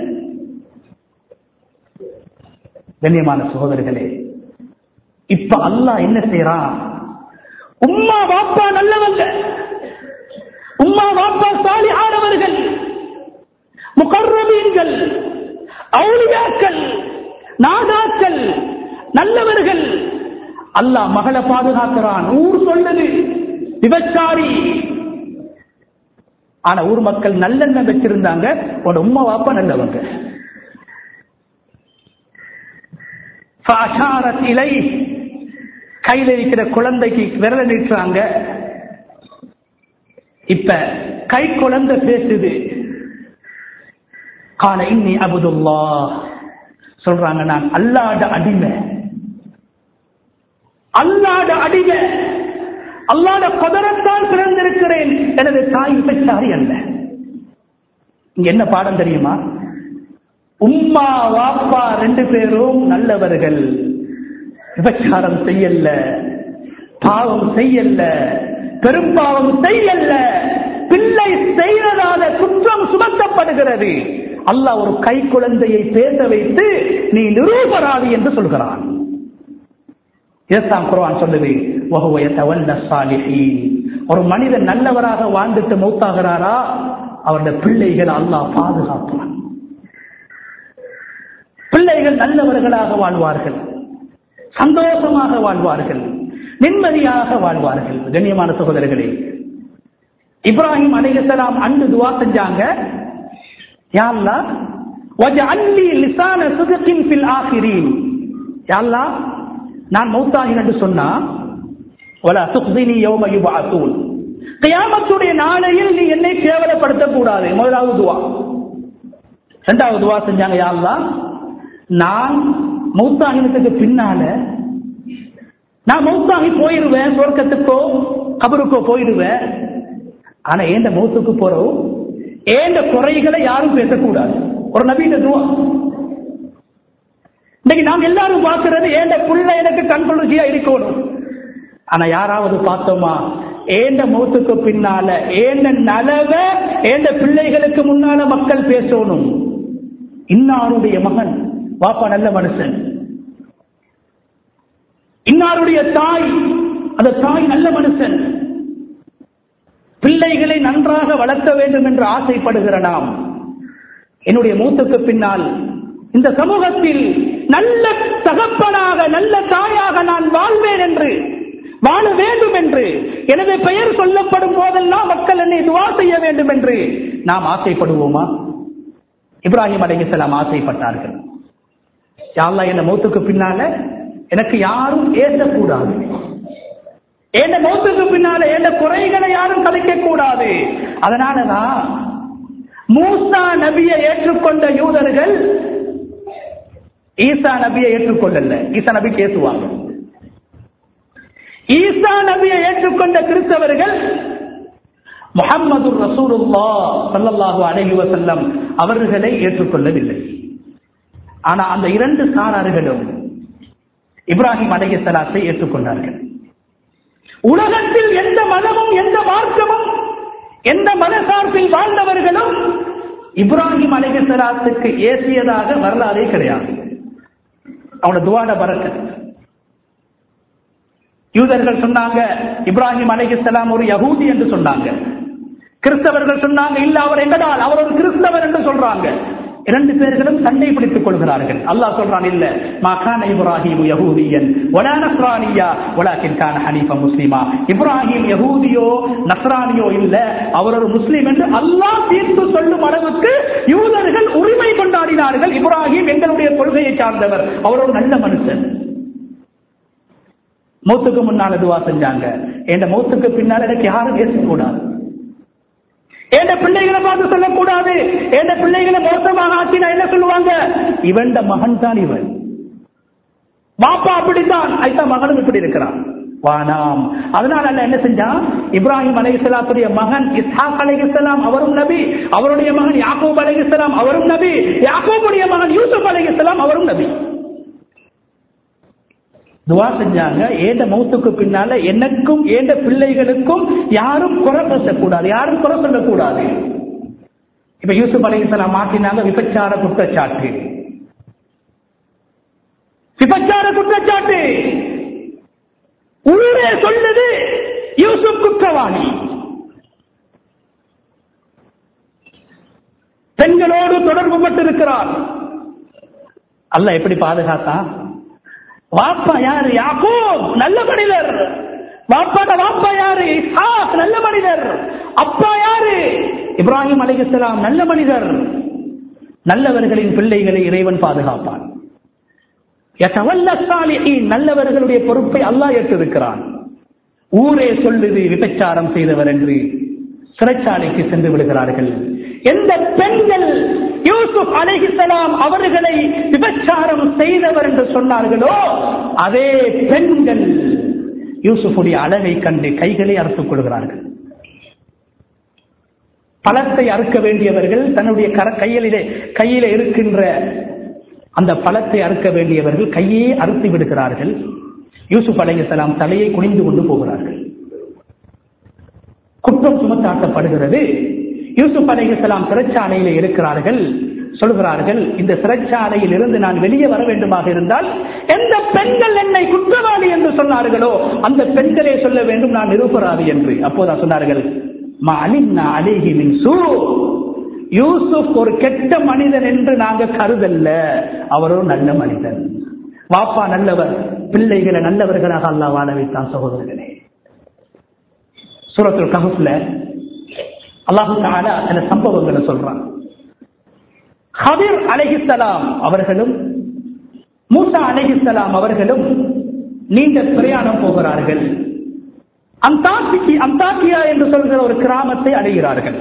கண்ணியமான சகோதரர்களே இப்ப அல்லாஹ் என்ன செய்யறான் உம்மா வாப்பா நல்லவங்க உம்மா வாப்பா சாலி ஆனவர்கள் முகர்ரபீன்கள் அவுளியாக்கள் நாதாக்கள் நல்லவர்கள் அல்லாஹ் மகளை பாதுகாக்கிறான் ஊர் சொன்னது விபச்சாரி ஆனா ஊர் மக்கள் நல்லெண்ணம் வச்சிருந்தாங்க உன்னோட உம்மா வாப்பா நல்லவங்க ஃபஅஷாரத் இலை கையில இருக்கிற குழந்தைக்கு விரல நீட்டுறாங்க இப்ப கை குழந்தை பேசுது கால இன்னி அபுதுல்லா சொல்றாங்க நான் அல்லாத அடிமை அல்லாட அடிமை அல்லாட கொதரத்தால் பிறந்திருக்கிறேன் எனது தாய் விபச்சாரி அல்ல இங்க என்ன பாடம் தெரியுமா உம்மா வாப்பா ரெண்டு பேரும் நல்லவர்கள் விபச்சாரம் செய்யல பாவம் செய்யல பெரும் பாவம் செய்யல பிள்ளை செய்ததால குற்றம் சுமத்தப்படுகிறது அல்லாஹ் ஒரு கை குழந்தையை பேச வைத்து நீ நிரூபராதி என்று சொல்கிறான் இதைத்தான் குர்ஆன் சொல்லுது வஹுவ யதவல்ல ஸாலிஹீன் ஒரு மனிதன் நல்லவராக வாழ்ந்துட்டு மௌத்தாகிறாரா அவருடைய பிள்ளைகள் அல்லாஹ் பாதுகாப்பான் பிள்ளைகள் நல்லவர்களாக வாழ்வார்கள் சந்தோஷமாக வாழ்வார்கள் நிம்மதியாக வாழ்வார்கள் கண்ணியமான சகோதரர்களே இப்ராஹிம் அலைஹிஸ்ஸலாம் அன்று துவா செஞ்சாங்க யா அல்லாஹ் வஜஅல்லி லிசான சித்கின் ஃபில் ஆகிரீன் யா அல்லாஹ் நான் மௌத்தாகின் என்று சொன்னா வலா துக்ஸினி யௌம யுபஅத்தூன் கியாமத்துடைய நாளையில் நீ என்னை கேவலப்படுத்த கூடாது முதலாவது துவா இரண்டாவது துவா செஞ்சாங்க யா அல்லாஹ் நான் மௌத்தாகினத்துக்கு பின்னால நான் மௌத்தாகி போயிருவேன் சொர்க்கத்துக்கோ கபருக்கோ போயிடுவேன் ஆனா ஏண்ட மௌத்துக்கு போறோம் ஏண்ட குறைகளை யாரும் பேசக்கூடாது ஒரு நவீன துவா இன்னைக்கு நாம் எல்லாரும் பார்க்கிறது ஏண்ட புள்ள எனக்கு கண்குளிர்ச்சியா இருக்கணும் ஆனா யாராவது பார்த்தோமா ஏண்ட மௌத்துக்கு பின்னால ஏண்ட நலவ ஏண்ட பிள்ளைகளுக்கு முன்னால மக்கள் பேசணும் இன்னாருடைய மகன் வாப்பா நல்ல மனுஷன் இன்னாருடைய தாய் அந்த தாய் நல்ல மனுஷன் பிள்ளைகளை நன்றாக வளர்க்க வேண்டும் என்று ஆசைப்படுகிற நாம் என்னுடைய மூத்துக்கு பின்னால் இந்த சமூகத்தில் நல்ல தகப்பனாக நல்ல தாயாக நான் வாழ்வேன் என்று வாழ வேண்டும் என்று எனவே பெயர் சொல்லப்படும் போதெல்லாம் மக்கள் என்னை துவா செய்ய வேண்டும் என்று நாம் ஆசைப்படுவோமா இப்ராஹிம் அலைஹிஸ்ஸலாம் ஆசைப்பட்டார்கள் யாழ்லா என்ன மௌத்துக்கு பின்னால எனக்கு யாரும் ஏசக்கூடாது என் மௌத்துக்கு பின்னால என் குறைகளை யாரும் கலைக்க கூடாது அதனாலதான் மூசா நபியை ஏற்றுக்கொண்ட யூதர்கள் ஈசா நபியை ஏற்றுக்கொள்ளல ஈசா நபி பேசுவாங்க ஈசா நபியை ஏற்றுக்கொண்ட கிறிஸ்தவர்கள் முகம்மது ரசூலுல்லா சல்லல்லாஹு அலைஹி வஸல்லம் அவர்களை ஏற்றுக்கொள்ளவில்லை ஆனா அந்த இரண்டு சாரார்களும் இப்ராஹிம் அலைஹிஸ்ஸலாத்தை ஏற்றுக்கொண்டார்கள் உலகத்தில் எந்த மதமும் எந்த மார்க்கமும் எந்த மத சார்பில் வாழ்ந்தவர்களும் இப்ராஹிம் அலைஹிஸ்ஸலாத்துக்கு ஏசியதாக வரலாறே கிடையாது அவனோட துவாட பறக்க யூதர்கள் சொன்னாங்க இப்ராஹிம் அலைஹிஸ்ஸலாம் ஒரு யகூதி என்று சொன்னாங்க கிறிஸ்தவர்கள் சொன்னாங்க இல்ல அவர் எங்கடால் அவர் ஒரு கிறிஸ்தவர் என்று சொல்றாங்க இரண்டு பேர்களும் சண்டை பிடித்துக் கொள்கிறார்கள் அல்லாஹ் சொல்றான் இல்ல மகான இப்ராஹிம் யஹூதியன் வலா நஸ்ரானியா வலாக்கின் கான ஹனீஃபா முஸ்லிமா இப்ராஹிம் யஹூதியோ நஸ்ரானியோ இல்ல அவர் ஒரு முஸ்லிம் என்று அல்லாஹ் தீர்ப்பு சொல்லும் அளவுக்கு யூதர்கள் உரிமை கொண்டாடினார்கள் இப்ராஹிம் எங்களுடைய கொள்கையை சார்ந்தவர் அவர் ஒரு நல்ல மனுஷன் மௌத்துக்கு முன்னால துவா செஞ்சாங்க என் மௌத்துக்கு பின்னால் எனக்கு யாரும் பேசக்கூடாது என் பிள்ளைகளை பார்த்து சொல்லக்கூடாது என் பிள்ளைகளை மோசமாக ஆக்கினா என்ன சொல்லுவாங்க இவன் மகன் தான் இவன் பாப்பா அப்படித்தான் ஐயா மகனும் இப்படி இருக்கிறான் வானாம் அதனால அல்ல என்ன செஞ்சான் இப்ராஹிம் அலைஹிஸ்ஸலாத்துடைய மகன் இஸ்ஹாக் அலைஹிஸ்ஸலாம் அவரும் நபி அவருடைய மகன் யாக்கூப் அலைஹிஸ்ஸலாம் அவரும் நபி யாக்கூபுடைய மகன் யூசுப் அலைஹிஸ்ஸலாம் அவரும் நபி துவா செஞ்சாங்க ஏண்ட மௌத்துக்கு பின்னால எனக்கும் ஏண்ட பிள்ளைகளுக்கும் யாரும் குறை பேசக்கூடாது யாரும் குறை சொல்லக்கூடாது இப்ப யூசுப் அலைஹிஸ்ஸலாம் மாற்றினாங்க விபச்சார குற்றச்சாட்டு விபச்சார குற்றச்சாட்டு ஊரே சொல்லுது யூசுப் குற்றவாளி பெண்களோடு தொடர்பு பட்டிருக்கிறார் அல்ல எப்படி பாதுகாத்தா வாப்பா யாரு யாக்கூப் நல்ல மனிதர் வாப்பாட வாப்பா யாரு இஸ்ஹாக் நல்ல மனிதர் அப்பா யாரு இப்ராஹிம் அலைஹிஸ்ஸலாம் நல்ல மனிதர் நல்லவர்களின் பிள்ளைகளை இறைவன் பாதுகாப்பான் யதவல்ல ஸாலிஹீன் நல்லவர்களுடைய பொறுப்பை அல்லாஹ் ஏற்றிருக்கிறான் ஊரே சொல்லுது விபச்சாரம் செய்தவர் என்று சிறைச்சாலைக்கு சென்று விடுகிறார்கள் எந்த பெண்கள் யூசுப் அலைஹிஸ்ஸலாம் அவர்களை விபச்சாரம் செய்தவர் என்று சொன்னார்களோ அதே பெண்கள் யூசுஃபுடைய அழகை கண்டு கைகளை அறுத்துக் கொள்கிறார்கள் பழத்தை அறுக்க வேண்டியவர்கள் தன்னுடைய கர கையிலே கையில இருக்கின்ற அந்த பழத்தை அறுக்க வேண்டியவர்கள் கையே அறுத்து விடுகிறார்கள் யூசுப் அலைஹிஸ்ஸலாம் தலையை குனிந்து கொண்டு போகிறார்கள் குற்றம் சுமத்தாட்டப்படுகிறது யூசுப் அலைஹிஸ்ஸலாம் சிறைச்சாலையில இருக்கிறார்கள் சொல்கிறார்கள் இந்த சிறைச்சாலையில் இருந்து நான் வெளியே வர வேண்டுமாக இருந்தால் எந்த பெண்கள் என்னை குற்றவாளி என்று சொன்னார்களோ அந்த பெண்களே சொல்ல வேண்டும் நான் நிரூபராதி என்று அப்போதான் சொன்னார்கள் "மா அலிம்னா அலைஹி மின் சூ." யூசுப் ஒரு கெட்ட மனிதன் என்று நாங்க கருதல்ல அவர் ஒரு நல்ல மனிதன் வாப்பா நல்லவர் பிள்ளைகளை நல்லவர்களாக அல்லாஹ் வாழ வைத்தான் சகோதரர்களே சூரத்துல் கஹஃப்ல அல்லாஹு தஆலா சில சம்பவங்களை சொல்றான் ஹதிர் அலைஹிஸ்ஸலாம் அவர்களும் மூசா அலைஹிஸ்ஸலாம் அவர்களும் நீண்ட பிரயாணம் போகிறார்கள் அந்தாக்கி அந்தாக்கியா என்று சொல்கிற ஒரு கிராமத்தை அடைகிறார்கள்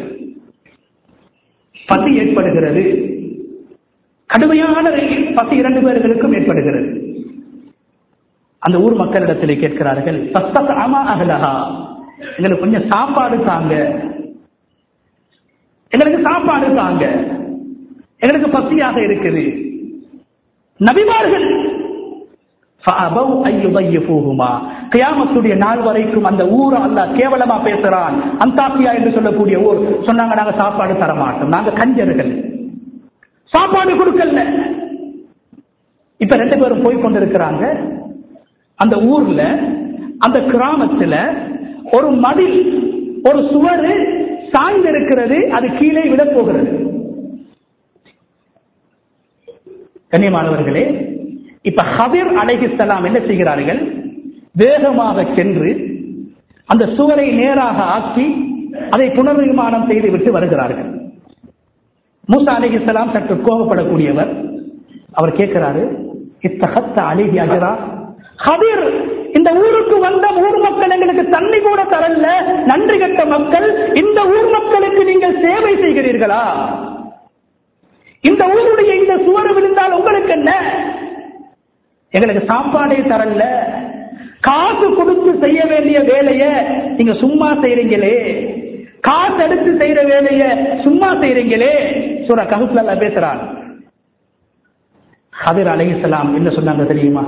பசி ஏற்படுகிறது கடுமையான பசி இரண்டு பேர்களுக்கும் ஏற்படுகிறது அந்த ஊர் மக்களிடத்திலே கேட்கிறார்கள் "தஸ்தத் அமா அஹ்லஹா." எங்களுக்கு கொஞ்சம் சாப்பாடு தாங்க எங்களுக்கு சாப்பாடு தாங்க எங்களுக்கு பசியாக இருக்குது நபிமார்கள் فَأَبَوْا أَن يُضَيِّفُوهُمَا. கியாமத்துடைய நாள் வரைக்கும் அந்த ஊர் அல்லாஹ் கேவலமா பேசுறான் அந்தாக்கியா என்று சொல்லக்கூடிய ஊர் சொன்னாங்க நாங்க சாப்பாடு தர மாட்டோம் நாங்க கஞ்சர்கள் சாப்பாடு கொடுக்கல இப்ப ரெண்டு பேரும் போய் கொண்டிருக்கிறாங்க அந்த ஊர்ல அந்த கிராமத்துல ஒரு மதில் ஒரு சுவர் சாய்ந்து இருக்கிறது அது கீழே விட போகிறது கண்ணியமானவர்களே இப்ப ஹபிர் அலைஹிஸ்ஸலாம் என்ன செய்கிறார்கள் வேகமாக சென்று அந்த சுவரை நேராக ஆக்கி அதை புனர்நிர்மாணம் செய்து விட்டு வருகிறார்கள் மூசா அலைஹிஸ்ஸலாம் சற்று கோபப்படக்கூடியவர் அவர் கேட்கிறாரு இத்தகத்த அலிஹி அஜரா ஹபிர் இந்த ஊருக்கு வந்த ஊர் மக்கள் எங்களுக்கு தண்ணி கூட தரல நன்றி கட்ட மக்கள் இந்த ஊர் மக்களுக்கு நீங்கள் சேவை செய்கிறீர்களா இந்த ஊருடைய இந்த சுவர் விழுந்தால் உங்களுக்கு என்ன எங்களுக்கு சாப்பாடே தரல காசு கொடுத்து செய்ய வேண்டிய வேலைய நீங்க சும்மா செய்றீங்களே காசு எடுத்து செய்யற வேலைய சும்மா செய்றீங்களே சூரா கஹுப்ல அல்லாஹ் பேசுறான் ஹதிர் அலைஹிஸ்ஸலாம் என்ன சொன்னாங்க தெரியுமா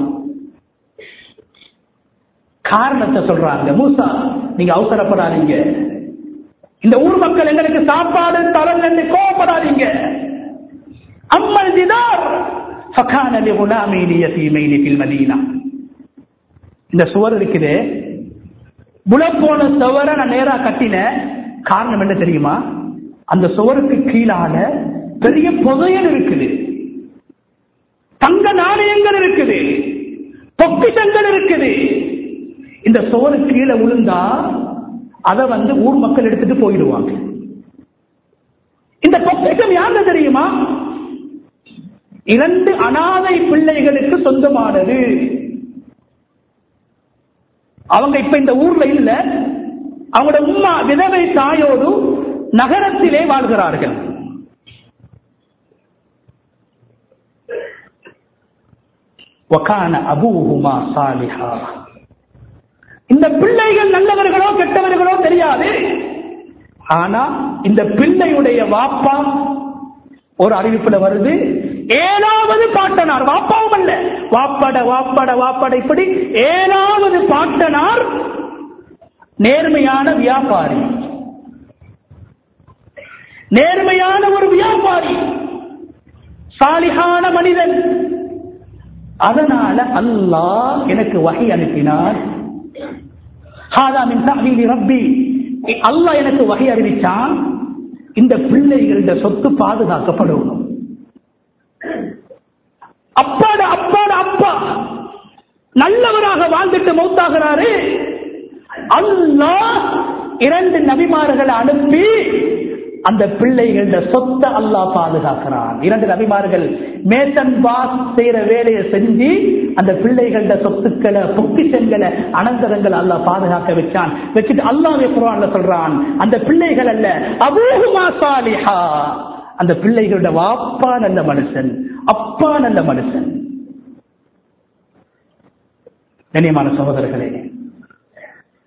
காரணத்தை சொல்றாங்க மூசா நீங்க அவசரப்படாதீங்க இந்த ஊர் மக்கள் எங்களுக்கு சாப்பாடு தரலன்னு கோவப்படாதீங்க அம்மல் ஜிதார் فكان لغلامين يتيمين في المدينة இந்த சுவர் இருக்குது புலப்போன சுவரை நான் நேரா கட்டின காரணம் என்ன தெரியுமா அந்த சுவருக்கு கீழால பெரிய புதையல் இருக்குது தங்க நாணயங்கள் இருக்குது பொக்கிஷங்கள் இருக்குது இந்த சுவரு கீழே விழுந்தா அதை வந்து ஊர் மக்கள் எடுத்துட்டு போயிடுவாங்க இந்த பொக்கிஷம் யாருன்னு தெரியுமா இரண்டு அனாதை பிள்ளைகளுக்கு சொந்தமானது அவங்க இப்ப இந்த ஊர்ல இல்ல அவங்களோட உம்மா விதவை தாயோடு நகரத்திலே வாழ்கிறார்கள் வகான அபூஹுமா சாலிஹா இந்த பிள்ளைகள் நல்லவர்களோ கெட்டவர்களோ தெரியாது ஆனா இந்த பிள்ளையுடைய வாப்பா ஒரு அறிவிப்புல வருது ஏழாவது பாட்டனார் வாப்பாவும் அல்ல வாப்பட வாப்பட வாப்பட இப்படி ஏழாவது பாட்டனார் நேர்மையான வியாபாரி நேர்மையான ஒரு வியாபாரி சாலிகான மனிதன் அதனால அல்லாஹ் எனக்கு வகை அனுப்பினார் ஹாதா மின் தஹ்வீலி ரப்பி அல்லாஹ் எனக்கு வகை அறிவிச்சான் இந்த பிள்ளைகளோட சொத்து பாதுகாக்கப்படும் அப்பாட அப்பாட அப்பா நல்லவராக வாழ்ந்துட்டு மௌத்தாகிறாரு அல்லாஹ் இரண்டு நபிமார்களை அனுப்பி அந்த பிள்ளைகளோட சொத்தை அல்லாஹ் பாதுகாக்கிறான் இரண்டு நபிமார்கள் மேசன் பாஸ் செய்யற வேலையை செஞ்சு அந்த பிள்ளைகளோட சொத்துக்களை பொக்கிஷங்களை அனந்தரங்களை அல்லாஹ் பாதுகாக்க வச்சான் வச்சுட்டு அல்லாஹ் குரான்ல சொல்றான் அந்த பிள்ளைகள் அல்ல அபூஹுமா சாலிஹா அந்த பிள்ளைகளோட வாப்பா நல்ல மனுஷன் அப்பா நல்ல மனுஷன் கண்ணியமான சகோதரர்களே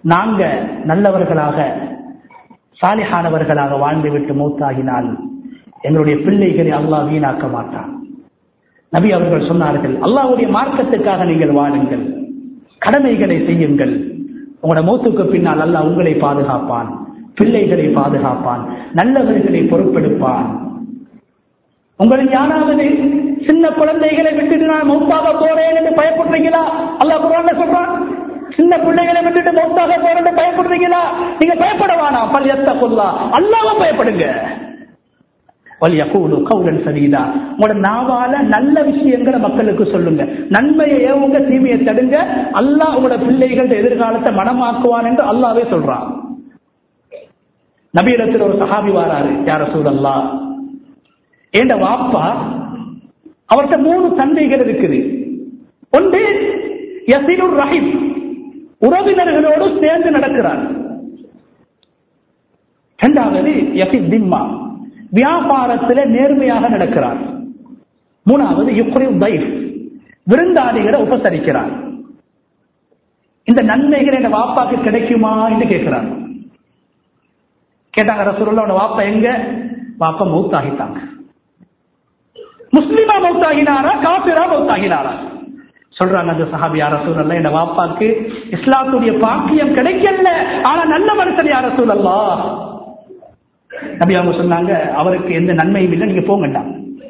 நாங்க நல்லவர்களாக சாலிஹானவர்களாக வாழ்ந்துவிட்டு மூத்தாகினால் எங்களுடைய பிள்ளைகளை அல்லாஹ் வீணாக்க மாட்டான் நபி அவர்கள் சொன்னார்கள் அல்லாஹ்வுடைய மார்க்கத்துக்காக நீங்கள் வாழுங்கள் கடமைகளை செய்யுங்கள் உங்களோட மூத்துக்கு பின்னால் அல்லாஹ் உங்களை பாதுகாப்பான் பிள்ளைகளை பாதுகாப்பான் நல்லவர்களை பொறுப்பெடுப்பான் உங்களுக்கு யாராவது சின்ன குழந்தைகளை விட்டுட்டு நான் மௌத்தாக போறேன் என்று பயப்படுறீங்களா அல்லாஹ் குரான்ல சொல்றான் சின்ன பிள்ளைகளை விட்டுட்டு மௌத்தாக போறேன் பயப்படுறீங்களா நீங்க பயப்பட வேணாம் பல் எத்த கொல்லா அல்லாவும் பயப்படுங்க வலியக்கூடு கவுலன் சரீதா உங்களோட நாவால நல்ல விஷயங்களை மக்களுக்கு சொல்லுங்க நன்மையை ஏவுங்க தீமையை தடுங்க அல்லாஹ் உங்களோட பிள்ளைகளோட எதிர்காலத்தை மனமாக்குவான் என்று அல்லாவே சொல்றான் நபியிடத்தில் ஒரு சஹாபி வாராரு யார சூழல்லா ஏண்ட வாப்பா அவர்கிட்ட மூணு தந்தைகள் இருக்குது ஒன்று யசீனுர் ரஹீம் உறவினர்களோடு சேர்ந்து நடக்கிறார் இரண்டாவது யசீத் திம்மா வியாபாரத்தில் நேர்மையாக நடக்கிறார் மூணாவது யுக்ரைவ் தைஃப் விருந்தாளிகளை உபசரிக்கிறார் இந்த நன்மைகள் என் வாப்பாக்கு கிடைக்குமா என்று கேட்கிறார் கேட்டாங்க ரசூலுல்லாஹ் வாப்பா எங்க வாப்பா மௌத்தாகிட்டாங்க முஸ்லிமா மௌத்தாகினாரா காபிரா மௌத்தாகினாரா சொல்றாங்க அந்த சஹாபி யார சூழல்ல என் வாப்பாக்கு இஸ்லாத்துடைய பாக்கியம் கிடைக்கல ஆனா நல்ல மனுஷன் யார சூழல்லா நபி அவங்க சொன்னாங்க அவருக்கு எந்த நன்மையும் இல்லை நீங்க போங்கண்டா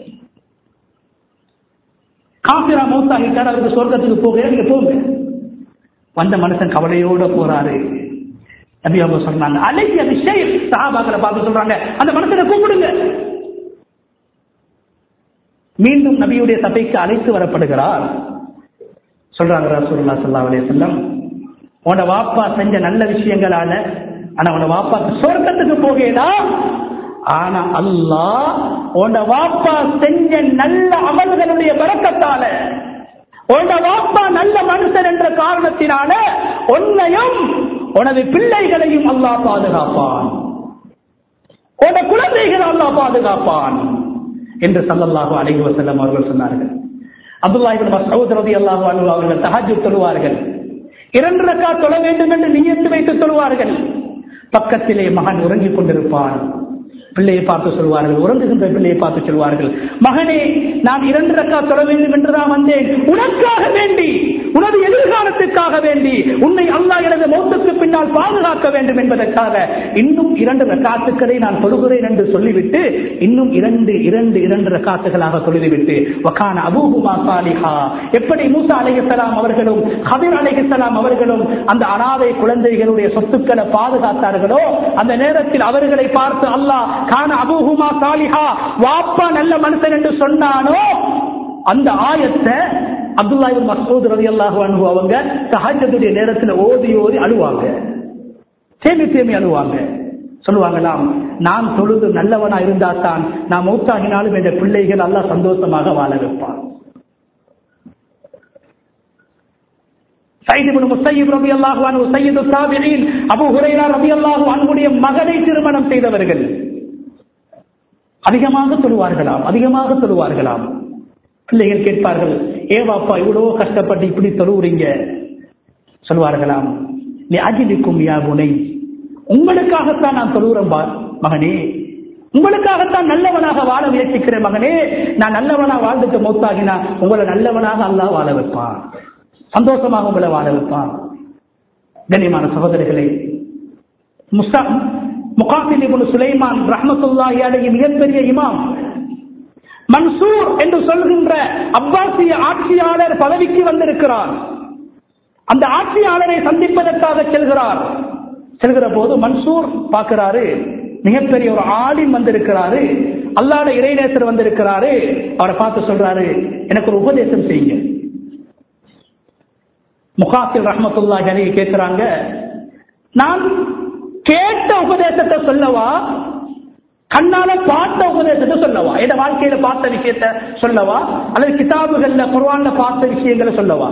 காபிரா மௌத்தாகிட்டார் அவருக்கு சொர்க்கத்துக்கு போக நீங்க போங்க வந்த மனுஷன் கவலையோட போறாரு நபி அவங்க சொன்னாங்க அலைய விஷயம் சஹாபாக்களை பார்த்து சொல்றாங்க அந்த மனுஷனை கூப்பிடுங்க மீண்டும் நபியுடைய சபைக்கு அழைத்து வரப்படுகிறார் சொல்றாங்க ரசூலுல்லாஹ் ஸல்லல்லாஹு அலைஹி வஸல்லம் உன்னோட வாப்பா செஞ்ச நல்ல விஷயங்களால ஆனா உன்னோட வாப்பாக்கு சொர்க்கத்துக்கு போகேடா ஆனா அல்லாஹ் உன்னோட வாப்பா செஞ்ச நல்ல அமல்களுடைய பறக்கத்தால உன்னோட வாப்பா நல்ல மனுஷன் என்ற காரணத்தினால உன்னையும் உனது பிள்ளைகளையும் அல்லாஹ் பாதுகாப்பான் உன்னோட குழந்தைகள் அல்லாஹ் பாதுகாப்பான் என்று சல்லல்லாஹு அலைஹி வஸல்லம் அவர்கள் சொன்னார்கள் அப்துல்லாஹ் இப்னு மஸ்ஊத் ரலியல்லாஹு அன்ஹு அவர்கள் தஹஜ்ஜுத் தொழுவார்கள் இரண்டு ரக்கா தொழ வேண்டும் என்று நியத்து வைத்து தொழுவார்கள் பக்கத்திலே மகன் உறங்கிக் கொண்டிருப்பான் பிள்ளையை பார்த்து சொல்வார்கள் உறங்குகின்ற பிள்ளையை பார்த்து சொல்வார்கள் மகனே நான் இரண்டு ரக்கா தொழ வேண்டும் என்றுதான் வந்தேன் உனக்காக வேண்டி உனது எதிர்காலத்துக்காக வேண்டி உன்னை அல்லாஹ் எனது மௌத்துக்கு பின்னால் பாதுகாக்க வேண்டும் என்பதற்காக இன்னும் இரண்டு ரக்காத்துக்களை நான் தொழுகிறேன் என்று சொல்லிவிட்டு இன்னும் இரண்டு இரண்டு இரண்டு ரக்காத்துகளாக தொழுதுவிட்டு வக்கான அபூஹுமா சாலிஹா எப்படி மூசா அலைஹிஸ்ஸலாம் அவர்களும் ஹபிர் அலைஹிஸ்ஸலாம் அவர்களும் அந்த அனாதை குழந்தைகளுடைய சொத்துக்களை பாதுகாத்தார்களோ அந்த நேரத்தில் அவர்களை பார்த்து அல்லாஹ் கான அபூஹுமா சாலிஹா வாப்பா நல்ல மனுஷன் என்று சொன்னானோ அந்த ஆயத்தை அப்துல்லா இப்னு மஸ்ஊத் ரலியல்லாஹு அன்ஹு அவங்க தஹஜ்ஜுடைய நேரத்துல ஓதி ஓதி அழுவாங்க தேமி தேமி அழுவாங்க சொல்லுவாங்களாம் நான் தொழுது நல்லவனா இருந்தா தான் நான் மௌத்தாகினாலும் என்ற பிள்ளைகள் எல்லாம் சந்தோஷமாக வாழ வைப்பான் சைது இப்னு முஸையிப் ரலியல்லாஹு அன்ஹு சையது தாபிஈன் அபூ ஹுரைரா ரலியல்லாஹு அன்ஹுடைய மகனை திருமணம் செய்தவர்கள் அதிகமாக தொழுவார்களாம் அதிகமாக தொழுவார்களாம் பிள்ளைகள் கேட்பார்கள் ஏவாப்பா இவ்வளவு கஷ்டப்பட்டு இப்படி தொழுவுறீங்க சொல்வார்களாம் நீ அஜிலிக்கும் யா குனை உங்களுக்காகத்தான் நான் தொழுகிறேன் பா மகனே உங்களுக்காகத்தான் நல்லவனாக வாழ முயற்சிக்கிறேன் மகனே நான் நல்லவனா வாழ்ந்துட்டு மௌத்தாகினா உங்களை நல்லவனாக அல்லாஹ் வாழ வைப்பான் சந்தோஷமாக உங்களை வாழ வைப்பான் கண்ணியமான சகோதரர்களே முஸ்தா முகாசில் இப்னு சுலைமான் ரஹ்மத்துல்லாஹி அலைஹி மிகப்பெரிய இமாம் மன்சூர் என்று சொல்கின்ற அப்பாசிய ஆட்சியாளர் பதவிக்கு வந்திருக்கிறார் அந்த ஆட்சியாளரை சந்திப்பதற்காக செல்கிறார் செல்கிற போது மன்சூர் பார்க்கிறாரு மிகப்பெரிய ஒரு ஆலிம் வந்திருக்கிறாரு அல்லாட இறைநேசர் வந்திருக்கிறாரு அவரை பார்த்து சொல்றாரு எனக்கு ஒரு உபதேசம் செய்யுங்க முகாசில் ரஹமத்துல்லாஹி அலைஹி கேட்கிறாங்க நான் கேட்ட உபதேசத்தை சொல்லவா கண்ணால பார்த்த உபதேசத்தை சொல்லவா என் வாழ்க்கையில பார்த்த விஷயத்த சொல்லவா அல்லது கிதாபுகள்ல குர்ஆன்ல பார்த்த விஷயங்களை சொல்லவா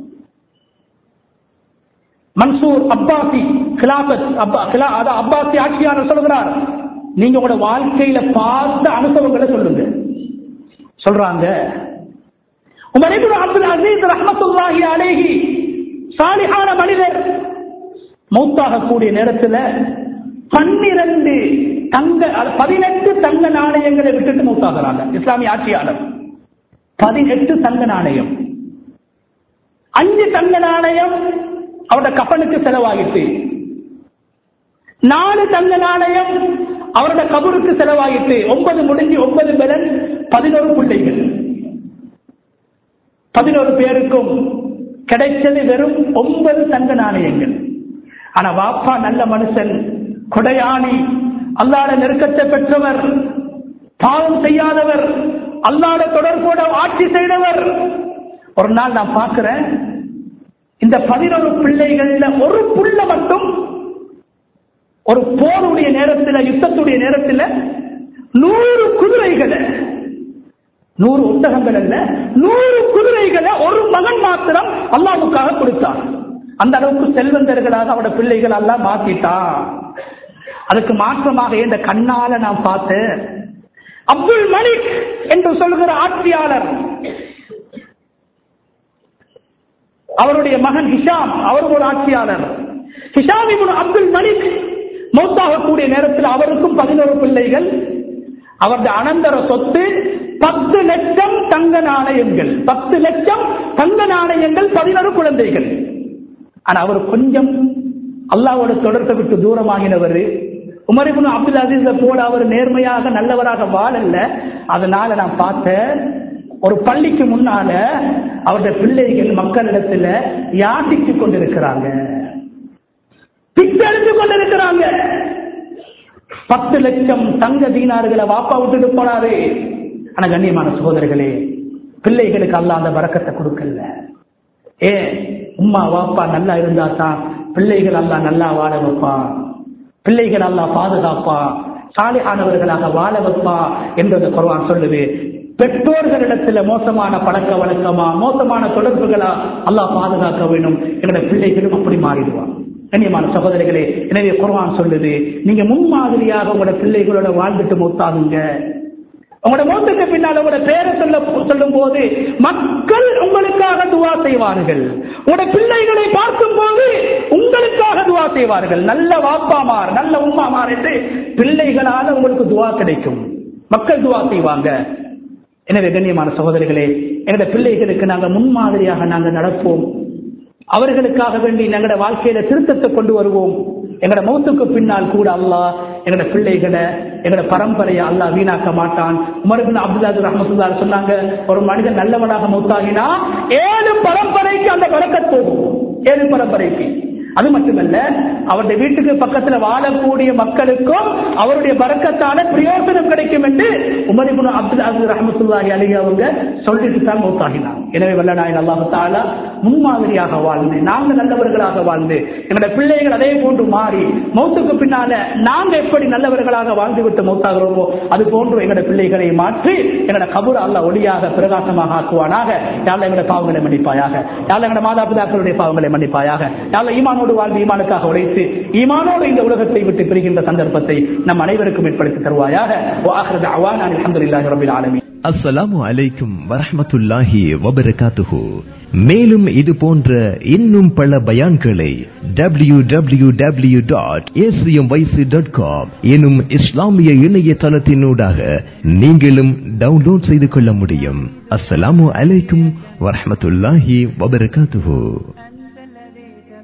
மன்சூர் அப்பாசி கிலாபத் அப்பா கிலா அதான் அப்பாசி ஆட்சியாளர் சொல்கிறார் நீங்க உங்களோட வாழ்க்கையில பார்த்த அனுபவங்களை சொல்லுங்க சொல்றாங்க உமர் இப்னு அப்துல் அசீஸ் ரஹ்மத்துல்லாஹி அலைஹி சாலிஹான மனிதர் மௌத்தாகக்கூடிய நேரத்துல பன்னிரண்டு தங்க பதினெட்டு தங்க நாணயங்களை விட்டுட்டு மௌத்தாகிறாங்க இஸ்லாமிய ஆட்சியாளர் பதினெட்டு தங்க நாணயம் அஞ்சு தங்க நாணயம் அவரோட கப்பனுக்கு செலவாகிட்டு நாலு தங்க நாணயம் அவரோட கபருக்கு செலவாகிட்டு ஒன்பது முடிஞ்சு ஒன்பது பேரன் பதினோரு பிள்ளைகள் பதினோரு பேருக்கும் கிடைச்சது வெறும் ஒன்பது தங்க நாணயங்கள் ஆனா வாப்பா நல்ல மனுஷன் கொடையாளி அல்லாட நெருக்கத்தை பெற்றவர் பாவம் செய்யாதவர் அல்லாட தொடர்போட ஆட்சி செய்தவர் ஒரு நாள் நான் பார்க்கிறேன் இந்த பதினோரு பிள்ளைகள்ல ஒரு புள்ள மட்டும் ஒரு போருடைய நேரத்தில் யுத்தத்துடைய நேரத்தில் நூறு குதிரைகளை நூறு ஒட்டகங்கள் அல்ல நூறு குதிரைகளை ஒரு மகன் மாத்திரம் அல்லாவுக்காக கொடுத்தான் அந்த அளவுக்கு செல்வந்தர்களாக அவட பிள்ளைகள் எல்லாம் மாத்திட்டான் அதுக்கு மாற்றமாக இந்த கண்ணால நான் பார்த்தேன் அப்துல் மலிக் என்று சொல்கிற ஆட்சியாளர் அவருடைய மகன் ஹிஷாம் அவர் ஒரு ஆட்சியாளர் ஹிஷாம் இப்னு அப்துல் மலிக் மௌத்தாகக்கூடிய நேரத்தில் அவருக்கும் பதினோரு பிள்ளைகள் அவரது அனந்தர சொத்து பத்து லட்சம் தங்க நாணயங்கள் பத்து லட்சம் தங்க நாணயங்கள் பதினோரு குழந்தைகள் ஆனா அவர் கொஞ்சம் அல்லாவோட தொடர்பை விட்டு தூரமாகினவர் உமரிபுன் அப்துல் அசீஸ போல அவர் நேர்மையாக நல்லவராக வாழல்ல அதனால நான் பார்த்தேன் ஒரு பள்ளிக்கு முன்னால அவருடைய பிள்ளைகள் மக்களிடத்துல யாசித்துக் கொண்டிருக்கிறாங்க பிச்செடுத்து கொண்டிருக்கிறாங்க பத்து லட்சம் தங்க தீனார்களை வாப்பா விட்டுட்டு போனாரு ஆனா கண்ணியமான சகோதரர்களே பிள்ளைகளுக்கு அல்ல அந்த வரக்கத்தை கொடுக்கல ஏ உம்மா வாப்பா நல்லா இருந்தா தான் பிள்ளைகள் அல்லா நல்லா வாழ வைப்பான் பிள்ளைகள் அல்லா பாதுகாப்பா சாலையானவர்களாக வாழ வைப்பா என்றது குர்வான் சொல்லுது பெற்றோர்களிடத்துல மோசமான பழக்க வழக்கமா மோசமான தொடர்புகளா அல்லாஹ் பாதுகாக்க வேணும் எங்களுடைய பிள்ளைகளும் அப்படி மாறிடுவான் கண்ணியமான சகோதரிகளே எனவே குர்வான் சொல்லுது நீங்க முன்மாதிரியாக உங்களோட பிள்ளைகளோட வாழ்ந்துட்டு மூத்தாகுங்க உங்களோட மூத்துக்கு பின்னால் உங்களோட பேரை சொல்ல சொல்லும் போது மக்கள் உங்களுக்காக துவா செய்வார்கள் உங்களோட பிள்ளைகளை பார்க்கும் போது உங்களுக்காக துவா செய்வார்கள் நல்ல வாப்பாமார் நல்ல உம்மாமார் என்று பிள்ளைகளால உங்களுக்கு துவா கிடைக்கும் மக்கள் துவா செய்வாங்க எனவே கண்ணியமான சகோதரிகளே எங்களுடைய பிள்ளைகளுக்கு நாங்கள் முன்மாதிரியாக நாங்கள் நடப்போம் அவர்களுக்காக வேண்டி எங்களோட வாழ்க்கையில திருத்தத்தை கொண்டு வருவோம் எங்களோட மௌத்துக்கு பின்னால் கூட அல்லாஹ் எங்களோட பிள்ளைகளை எங்களோட பரம்பரையை அல்லாஹ் வீணாக்க மாட்டான் உமர்பின் அப்துல்லாது ரஹமத்துல்லா சொன்னாங்க ஒரு மனிதன் நல்லவனாக மௌத்தாகினா ஏழு பரம்பரைக்கு அந்த பறக்கத் போகும் ஏழு பரம்பரைக்கு அது மட்டுமல்ல அவருடைய வீட்டுக்கு பக்கத்துல வாழக்கூடிய மக்களுக்கும் அவருடைய பறக்கத்தான பிரயோஜனம் கிடைக்கும் என்று உமரிபுன் அப்துல் அசீஸ் ரஹமத்துல்லாஹி அலி அவங்க சொல்லிட்டு தான் மௌத்தாகினார் எனவே வல்லநாயன் அல்லாஹு தாலா முன்மாதிரியாக வாழ்ந்து நாங்கள் நல்லவர்களாக வாழ்ந்து எங்களுடைய பிள்ளைகள் அதே போன்று மாறி மௌத்துக்கு பின்னால நாங்க எப்படி நல்லவர்களாக வாழ்ந்து விட்டு மௌத்தாகிறோமோ அது போன்று எங்களுடைய பிள்ளைகளை மாற்றி எங்களோட கபூர் அல்ல ஒளியாக பிரகாசமாக ஆக்குவானாக யாழ் எங்களுடைய பாவங்களை மன்னிப்பாயாக யாழ் எங்களுடைய மாதா பிதாக்களுடைய பாவங்களை மன்னிப்பாயாக யாழ் ஈமானோடு வாழ்ந்து ஈமானுக்காக உழைத்து ஈமானோடு இந்த உலகத்தை விட்டு பிரிகின்ற சந்தர்ப்பத்தை நம் அனைவருக்கும் ஏற்படுத்தி தருவாயாக அலமதுல்லாஹி ரபில் ஆலமீன் அஸ்ஸலாமு அலைக்கும் வரஹ்மத்துல்லாஹி வபரகாத்துஹு மேலும் இது போன்ற இன்னும் பல பயான்களை W W W dot dot com எனும் இஸ்லாமிய இணையதளத்தினூடாக நீங்களும் டவுன்லோட் செய்து கொள்ள முடியும் அஸ்ஸலாமு அலைக்கும் வரஹ்மத்துல்லாஹி வபரகாத்துஹு